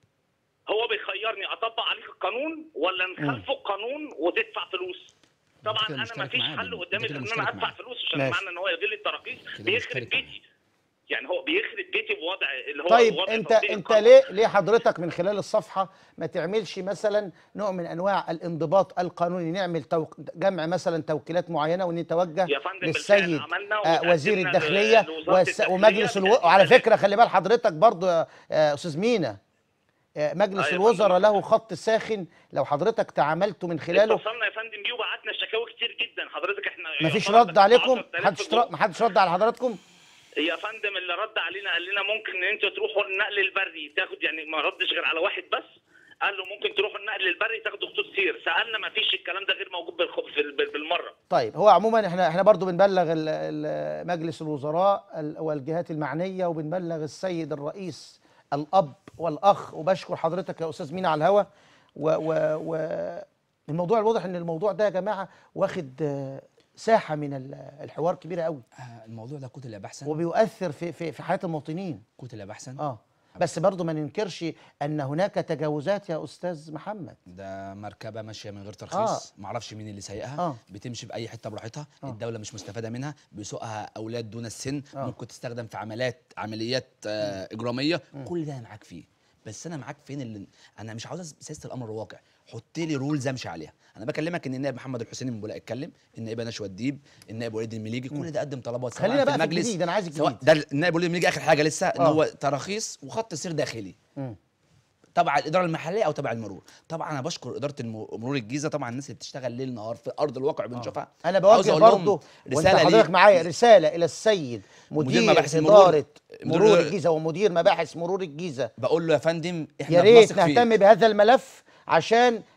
هو بيخيرني اطبق عليك القانون ولا نخالفه القانون وتدفع فلوس طبعا كده انا مشترك ما فيش معاه حل ده. قدامي أنت كده غير ان انا مشترك ادفع معاه. فلوس عشان ماشي. معنى ان هو يلغي لي التراخيص كده بيخرب مشترك معاه. بيتي يعني هو بيخرب بيتي بوضع اللي هو طيب وضع انت تطبيق انت القانون. ليه ليه حضرتك من خلال الصفحه ما تعملش مثلا نوع من انواع الانضباط القانوني نعمل توق... جمع مثلا توكيلات معينه ونتوجه يا فندم بالفعل للسيد عملنا آه وزير وتقدمنا الداخليه ل- لوزارة والس... الداخلية ومجلس الو... بتقديم وعلى بلاغ. فكره خلي بال حضرتك برضو يا آه، استاذ مينا آه، مجلس أيوة الوزراء له خط ساخن لو حضرتك تعاملتوا من خلاله اتصلنا يا فندم بيه وبعتنا شكاوي كتير جدا حضرتك احنا مفيش يعتبر رد عليكم 10,000 محدش جوه. تر- محدش رد على حضراتكم يا فندم اللي رد علينا قال لنا ممكن ان انتوا تروحوا النقل البري تاخد يعني ما ردش غير على واحد بس قال له ممكن تروحوا النقل البري تاخدوا خطوط سير سالنا ما فيش الكلام ده غير موجود بالخ- في ال- بالمره طيب هو عموما احنا احنا برضو بنبلغ ال- ال- مجلس الوزراء ال- والجهات المعنيه وبنبلغ السيد الرئيس الاب والاخ وبشكر حضرتك يا استاذ مينا على الهوا و, و, و الموضوع الواضح ان الموضوع ده يا جماعه واخد آه، ساحه من ال- الحوار كبيره قوي آه، الموضوع ده كتل يا بحسن وبيؤثر في في في حياه المواطنين كتل يا بحسن اه بس برضو ما ننكرش ان هناك تجاوزات يا استاذ محمد ده مركبه ماشيه من غير ترخيص آه. معرفش مين اللي سايقها آه. بتمشي باي حته براحتها آه. الدوله مش مستفاده منها بيسوقها اولاد دون السن آه. ممكن تستخدم في عمليات عمليات آه اجراميه كل ده انا معاك فيه بس انا معاك فين اللي انا مش عاوز سياسه الامر الواقع حط لي رولز امشي عليها انا بكلمك ان النائب محمد الحسيني من بولاق اتكلم النائب نشوى الديب النائب وليد المليجي كل ده قدم طلبات سواء خلينا بقى في المجلس الجديد، أنا عايز سواء الجديد. ده النائب وليد المليجي اخر حاجه لسه ان آه. هو تراخيص وخط سير داخلي مم. تبع الاداره المحليه او تبع المرور طبعا انا بشكر اداره الم- مرور الجيزه طبعا الناس اللي بتشتغل ليل نهار في ارض الواقع بنشوفها انا عاوز بوجه أقول لهم برضه وانت رساله حضرتك ليه؟ معايا رساله الى السيد مدير مدير, مباحث المرور. اداره مدير- مرور الجيزه ومدير مباحث مرور الجيزه بقول له يا فندم احنا يا ريت بنثق فيك. نهتم بهذا الملف عشان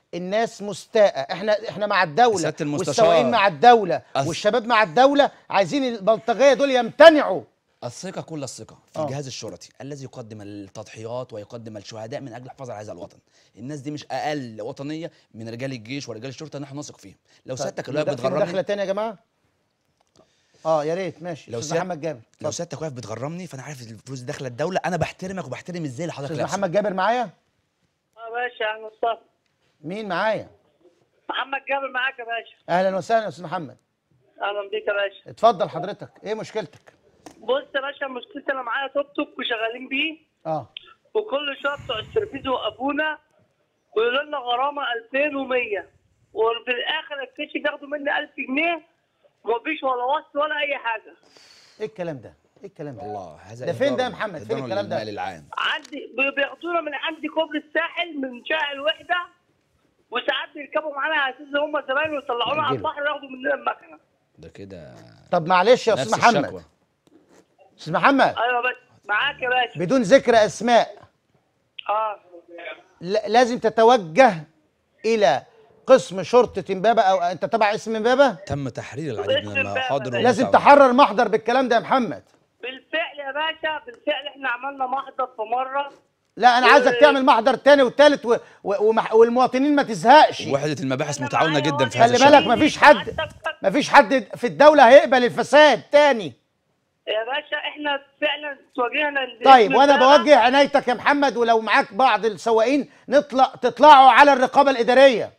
الناس مستاءة احنا احنا مع الدولة سيادة المستشار. والسواقين مع الدولة أص- والشباب مع الدولة عايزين البلطجية دول يمتنعوا الثقة كل الثقة في آه. الجهاز الشرطي الذي يقدم التضحيات ويقدم الشهداء من اجل الحفاظ على هذا الوطن. الناس دي مش اقل وطنية من رجال الجيش ورجال الشرطة نحن نثق فيهم. لو طيب، سيادتك اللي واقف مدا- في مداخلة بتغرمني تانية يا جماعة اه يا ريت ماشي لو استاذ سياد- محمد جابر لو سيادتك واقف بتغرمني فانا عارف الفلوس دي داخله الدولة انا بحترمك وبحترم ازاي اللي حضرتك استاذ لابسه. محمد جابر معايا اه باشا يا مصطفى مين معايا محمد جابر معاك يا باشا اهلا وسهلا يا استاذ محمد اهلا بيك يا باشا اتفضل حضرتك ايه مشكلتك بص يا باشا مشكلتي انا معايا توك توك وشغالين بيه اه وكل شويه بتوع السيرفيس يوقفونا ويقولوا لنا غرامه 2100 وفي الاخر الكشف ياخدوا مني 1000 جنيه ومفيش ولا وصل ولا اي حاجه ايه الكلام ده ايه الكلام ده الله هذا ده فين ده يا إهدار- محمد فين إهدار الكلام ده للمال العام عندي بي- بياخدونا من عندي كوبري الساحل من شارع الوحده وساعات بيركبوا معانا على اساس ان هم زمان ويطلعونا على نجيله. البحر ياخدوا مننا المكنه ده كده طب معلش يا استاذ نفس محمد الشكوى. استاذ محمد ايوه بس معاك يا باشا بدون ذكر اسماء اه ل- لازم تتوجه الى قسم شرطه امبابه او انت تبع اسم امبابه تم تحرير العديد من المحاضر لازم والمساوئ. تحرر محضر بالكلام ده يا محمد بالفعل يا باشا بالفعل احنا عملنا محضر في مره لا انا عايزك و- تعمل محضر تاني وتالت و... و... ومح... والمواطنين ما تزهقش وحدة المباحث متعاونة جدا في هذا خلي بالك الشأن. مفيش حد مفيش حد في الدوله هيقبل الفساد تاني يا باشا احنا فعلا تواجهنا طيب وانا الاسم بوجه عنايتك يا محمد ولو معاك بعض السواقين نطلع تطلعوا على الرقابه الاداريه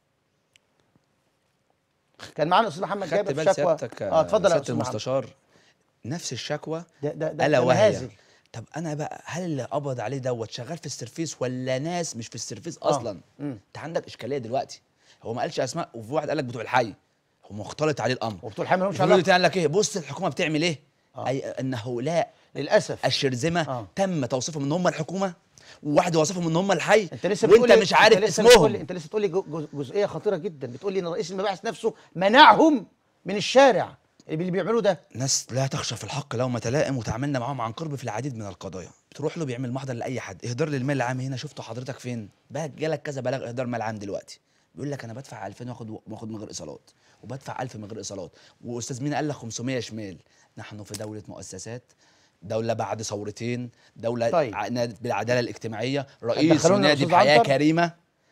كان معانا الاستاذ محمد خدت جابر بال شكوى سيادتك اه اتفضل يا سيادة استاذ محمد المستشار نفس الشكوى ده ده ده, الا ده وهي مهازل. طب انا بقى هل اللي قبض عليه دوت شغال في السيرفيس ولا ناس مش في السيرفيس آه. اصلا مم. انت عندك اشكاليه دلوقتي هو ما قالش اسماء وفي واحد قال لك بتوع الحي هو مختلط عليه الامر وبتوع الحي مالهمش وفي فيديو علاقة. تاني قال لك ايه بص الحكومه بتعمل ايه اي ان هؤلاء للاسف الشرذمه آه. تم توصيفهم ان هم الحكومه وواحد وصفهم ان هم الحي انت لسه وانت بتقولي- مش عارف انت لسه اسمهم بتقولي انت لسه بتقولي جو- جو- جزئيه خطيره جدا بتقولي ان رئيس المباحث نفسه منعهم من الشارع اللي بيعملوه ده ناس لا تخشى في الحق لومة لائم وتعاملنا معاهم عن قرب في العديد من القضايا بتروح له بيعمل محضر لاي حد اهدار للمال العام هنا شفته حضرتك فين بقى جالك كذا بلاغ اهدار مال عام دلوقتي بيقول لك انا بدفع 2000 واخد واخد من غير ايصالات وبدفع 1000 من غير ايصالات واستاذ مين قال لك 500 شمال نحن في دوله مؤسسات دولة بعد ثورتين، دولة طيب. طيب. نادت بالعدالة الاجتماعية، رئيس هتدخلونا ونادي أستاذ بحياة عنتر؟ كريمة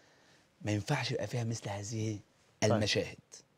ما ينفعش يبقى فيها مثل هذه المشاهد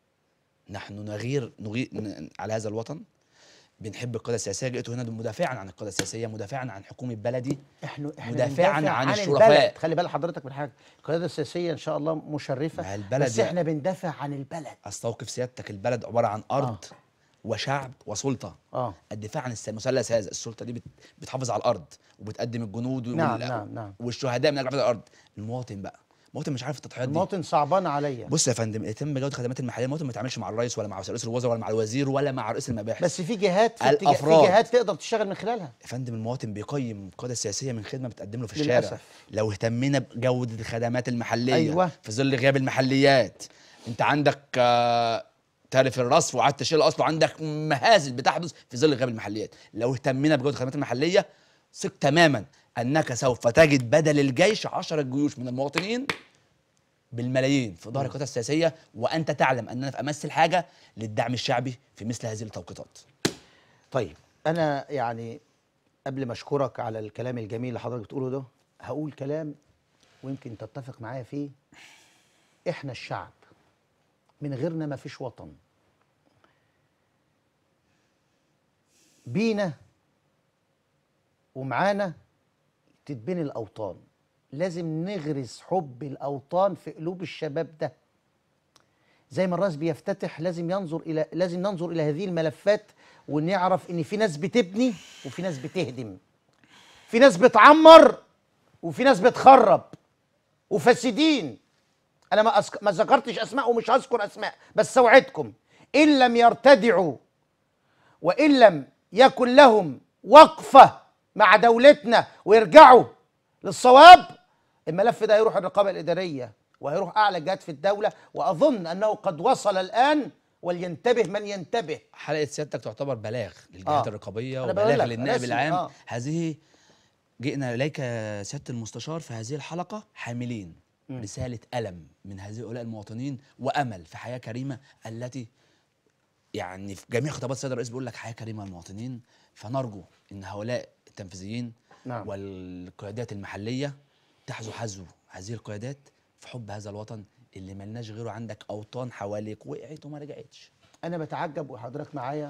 نحن نغير نغير ن- على هذا الوطن بنحب القياده السياسيه جئت هنا مدافعا عن القياده السياسيه مدافعا عن حكومه بلدي احنا احنا مدافعا بندافع عن البلد. الشرفاء خلي بال حضرتك من حاجه القياده السياسيه ان شاء الله مشرفه مع البلد بس يعني. احنا بندافع عن البلد استوقف سيادتك البلد عباره عن ارض آه. وشعب وسلطه اه الدفاع عن الس- المثلث هذا السلطه دي بت- بتحافظ على الارض وبتقدم الجنود نعم، وال- نعم، نعم. والشهداء من اجل حفظ الارض المواطن بقى المواطن مش عارف التضحيات دي المواطن صعبان عليا بص يا فندم يتم جوده الخدمات المحليه المواطن ما يتعاملش مع الرئيس ولا مع رئيس الوزراء ولا مع الوزير ولا مع رئيس المباحث بس في جهات في, اتجاه- في الأفراد. جهات تقدر تشتغل من خلالها يا فندم المواطن بيقيم القياده السياسيه من خدمه بتقدم له في الشارع للأسف. لو اهتمينا بجوده الخدمات المحليه أيوة. في ظل غياب المحليات انت عندك آه، تعرف الرصف وعدت تشيل الاصل وعندك مهازل بتحدث في ظل غياب المحليات لو اهتمينا بجوده الخدمات المحليه ثق تماما انك سوف تجد بدل الجيش 10 جيوش من المواطنين بالملايين في ظهر القياده السياسيه وانت تعلم اننا في امس الحاجه للدعم الشعبي في مثل هذه التوقيتات طيب انا يعني قبل ما اشكرك على الكلام الجميل اللي حضرتك بتقوله ده هقول كلام ويمكن تتفق معايا فيه احنا الشعب من غيرنا ما فيش وطن بينا ومعانا تتبني الاوطان لازم نغرس حب الاوطان في قلوب الشباب ده زي ما الراس بيفتتح لازم ينظر الى لازم ننظر الى هذه الملفات ونعرف ان في ناس بتبني وفي ناس بتهدم في ناس بتعمر وفي ناس بتخرب وفاسدين انا ما أسك... ما ذكرتش اسماء ومش هذكر اسماء بس اوعدكم ان لم يرتدعوا وان لم يكن لهم وقفه مع دولتنا ويرجعوا للصواب الملف ده هيروح الرقابه الاداريه وهيروح اعلى جهات في الدوله واظن انه قد وصل الان ولينتبه من ينتبه حلقه سيادتك تعتبر بلاغ للجهات آه. آه. الرقابيه أنا بقول وبلاغ لك، للنائب رسمي، العام آه. هذه جئنا اليك يا سياده المستشار في هذه الحلقه حاملين رساله الم من هؤلاء المواطنين وامل في حياه كريمه التي يعني في جميع خطابات السيد الرئيس بيقول لك حياه كريمه للمواطنين فنرجو ان هؤلاء التنفيذيين نعم. والقيادات المحليه تحذو حذو هذه القيادات في حب هذا الوطن اللي ملناش غيره عندك اوطان حواليك وقعت وما رجعتش انا بتعجب وحضرتك معايا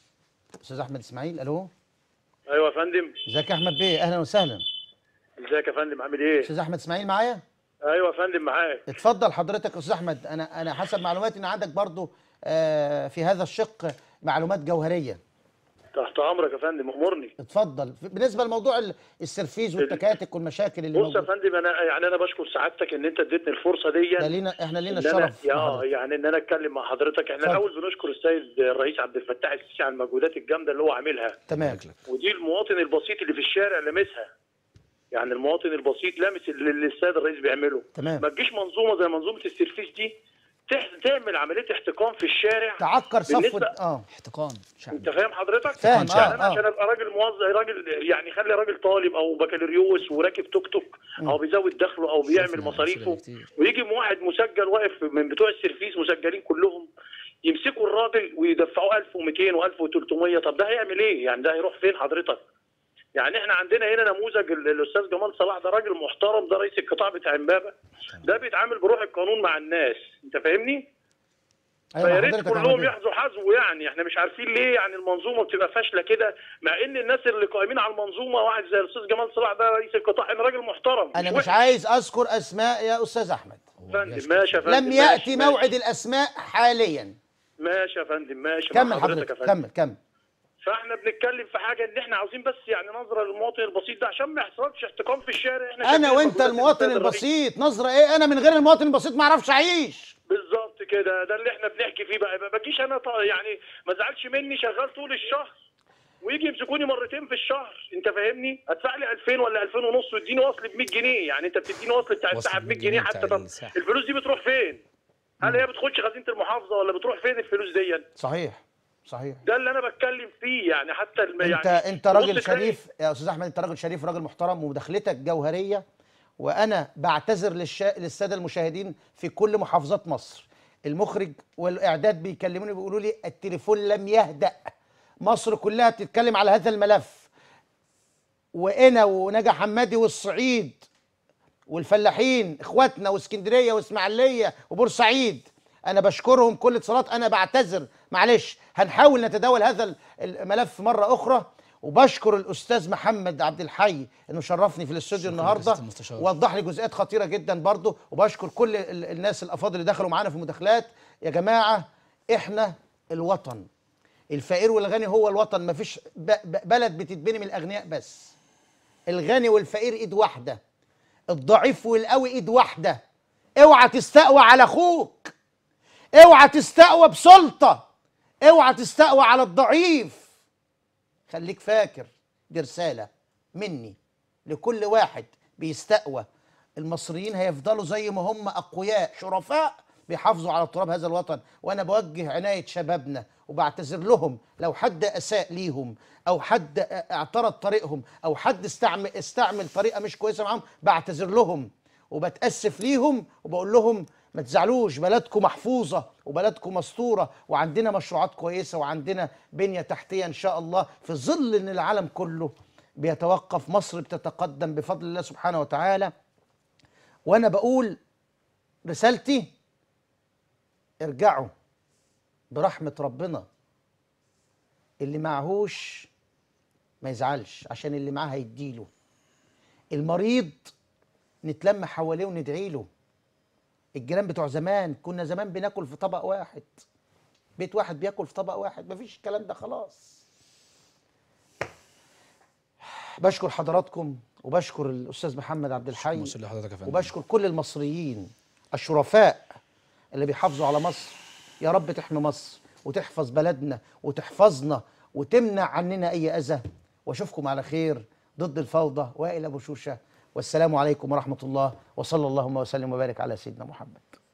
استاذ احمد اسماعيل الو ايوه يا فندم ازيك يا احمد بيه اهلا وسهلا ازيك يا فندم عامل ايه استاذ احمد اسماعيل معايا ايوه يا فندم معاك اتفضل حضرتك يا استاذ احمد انا انا حسب معلوماتي ان عندك برضو آه، في هذا الشق معلومات جوهريه تحت امرك يا فندم امرني اتفضل بالنسبه لموضوع ال- السرفيز والتكاتك والمشاكل اللي بص يا موجوده فندم انا يعني انا بشكر سعادتك ان انت اديتني الفرصه دي ده لينا احنا لينا إن أنا- الشرف يا مع حضرتك. يعني ان انا اتكلم مع حضرتك احنا اتفضل. الاول بنشكر السيد الرئيس عبد الفتاح السيسي على المجهودات الجامده اللي هو عاملها تمام ودي المواطن البسيط اللي في الشارع لامسها يعني المواطن البسيط لامس اللي اللي السيد الرئيس بيعمله تمام. ما تجيش منظومه زي منظومه السيرفيس دي تح- تعمل عمليه احتقان في الشارع تعكر صفو بالنسبة- اه احتقان انت فاهم حضرتك؟ فاهم، يعني آه، انا آه. عشان ابقى راجل موظف راجل يعني خلي راجل طالب او بكالوريوس وراكب توك توك او بيزود دخله او بيعمل مصاريفه ويجي واحد مسجل واقف من بتوع السيرفيس مسجلين كلهم يمسكوا الراجل ويدفعوه 1200 و1300 طب ده هيعمل ايه؟ يعني ده هيروح فين حضرتك؟ يعني احنا عندنا هنا نموذج ال- الاستاذ جمال صلاح ده راجل محترم ده رئيس القطاع بتاع امبابه ده بيتعامل بروح القانون مع الناس انت فاهمني؟ ايوه فيا مع ريت حضرتك يا كلهم أحمد بيه. يحظوا حظو يعني احنا مش عارفين ليه يعني المنظومه بتبقى فاشله كده مع ان الناس اللي قائمين على المنظومه واحد زي الاستاذ جمال صلاح ده رئيس القطاع انا راجل محترم انا مش وحش. عايز اذكر اسماء يا استاذ احمد فندم ماشي يا فندم لم ماشي، ياتي ماشي. موعد الاسماء حاليا ماشي يا فندم ماشي مع كمل حضرتك يا فندم. كمل كمل فاحنا بنتكلم في حاجه ان احنا عاوزين بس يعني نظره للمواطن البسيط ده عشان ما يحصلش احتقان في الشارع احنا انا شايفين وانت مجهودات المواطن الأستاذ الرئيس. البسيط نظره ايه انا من غير المواطن البسيط ما اعرفش اعيش بالظبط كده ده اللي احنا بنحكي فيه بقى ما بجيش انا ط- يعني ما زعلش مني شغال طول الشهر ويجي يمسكوني مرتين في الشهر انت فاهمني ادفع لي 2000 ولا 2000 ونص واديني وصل ب 100 جنيه يعني انت بتديني وصل بتاع وصل الساعه ب ب 100 100 جنيه جنيه حتى بتاع طب الساعة. الفلوس دي بتروح فين هل هي بتخش خزينه المحافظه ولا بتروح فين الفلوس دي صحيح صحيح ده اللي انا بتكلم فيه يعني حتى الم... انت يعني انت راجل تبص تلاقي- شريف يا استاذ احمد انت راجل شريف راجل محترم ومداخلتك جوهريه وانا بعتذر للشا... للساده المشاهدين في كل محافظات مصر المخرج والاعداد بيكلموني بيقولوا لي التليفون لم يهدأ مصر كلها بتتكلم على هذا الملف وانا ونجا حمادي والصعيد والفلاحين اخواتنا واسكندريه واسماعيليه وبورسعيد انا بشكرهم كل اتصالات انا بعتذر معلش هنحاول نتداول هذا الملف مره اخرى وبشكر الاستاذ محمد عبد الحي انه شرفني في الاستوديو النهارده المستشار. ووضح لي جزئيات خطيره جدا برضه وبشكر كل ال- الناس الافاضل اللي دخلوا معانا في المداخلات يا جماعه احنا الوطن الفقير والغني هو الوطن مفيش ب- ب- بلد بتتبني من الاغنياء بس الغني والفقير ايد واحده الضعيف والقوي ايد واحده اوعى تستقوى على اخوك اوعى تستقوى بسلطه اوعى تستقوى على الضعيف خليك فاكر دي رساله مني لكل واحد بيستقوى المصريين هيفضلوا زي ما هم اقوياء شرفاء بيحافظوا على تراب هذا الوطن وانا بوجه عنايه شبابنا وبعتذر لهم لو حد اساء ليهم او حد اعترض طريقهم او حد استعمل استعمل طريقه مش كويسه معاهم بعتذر لهم وبتاسف ليهم وبقول لهم ما تزعلوش بلدكم محفوظه وبلدكم مستوره وعندنا مشروعات كويسه وعندنا بنيه تحتيه ان شاء الله في ظل ان العالم كله بيتوقف مصر بتتقدم بفضل الله سبحانه وتعالى وانا بقول رسالتي ارجعوا برحمه ربنا اللي معهوش ما يزعلش عشان اللي معاه هيديله المريض نتلم حواليه وندعي له الجيران بتوع زمان كنا زمان بناكل في طبق واحد بيت واحد بياكل في طبق واحد مفيش الكلام ده خلاص بشكر حضراتكم وبشكر الاستاذ محمد عبد الحي مصر لحضرتك يا فندم وبشكر كل المصريين الشرفاء اللي بيحافظوا على مصر يا رب تحمي مصر وتحفظ بلدنا وتحفظنا وتمنع عننا اي اذى واشوفكم على خير ضد الفوضى وائل ابو شوشه والسلام عليكم ورحمه الله وصلى اللهم وسلم وبارك على سيدنا محمد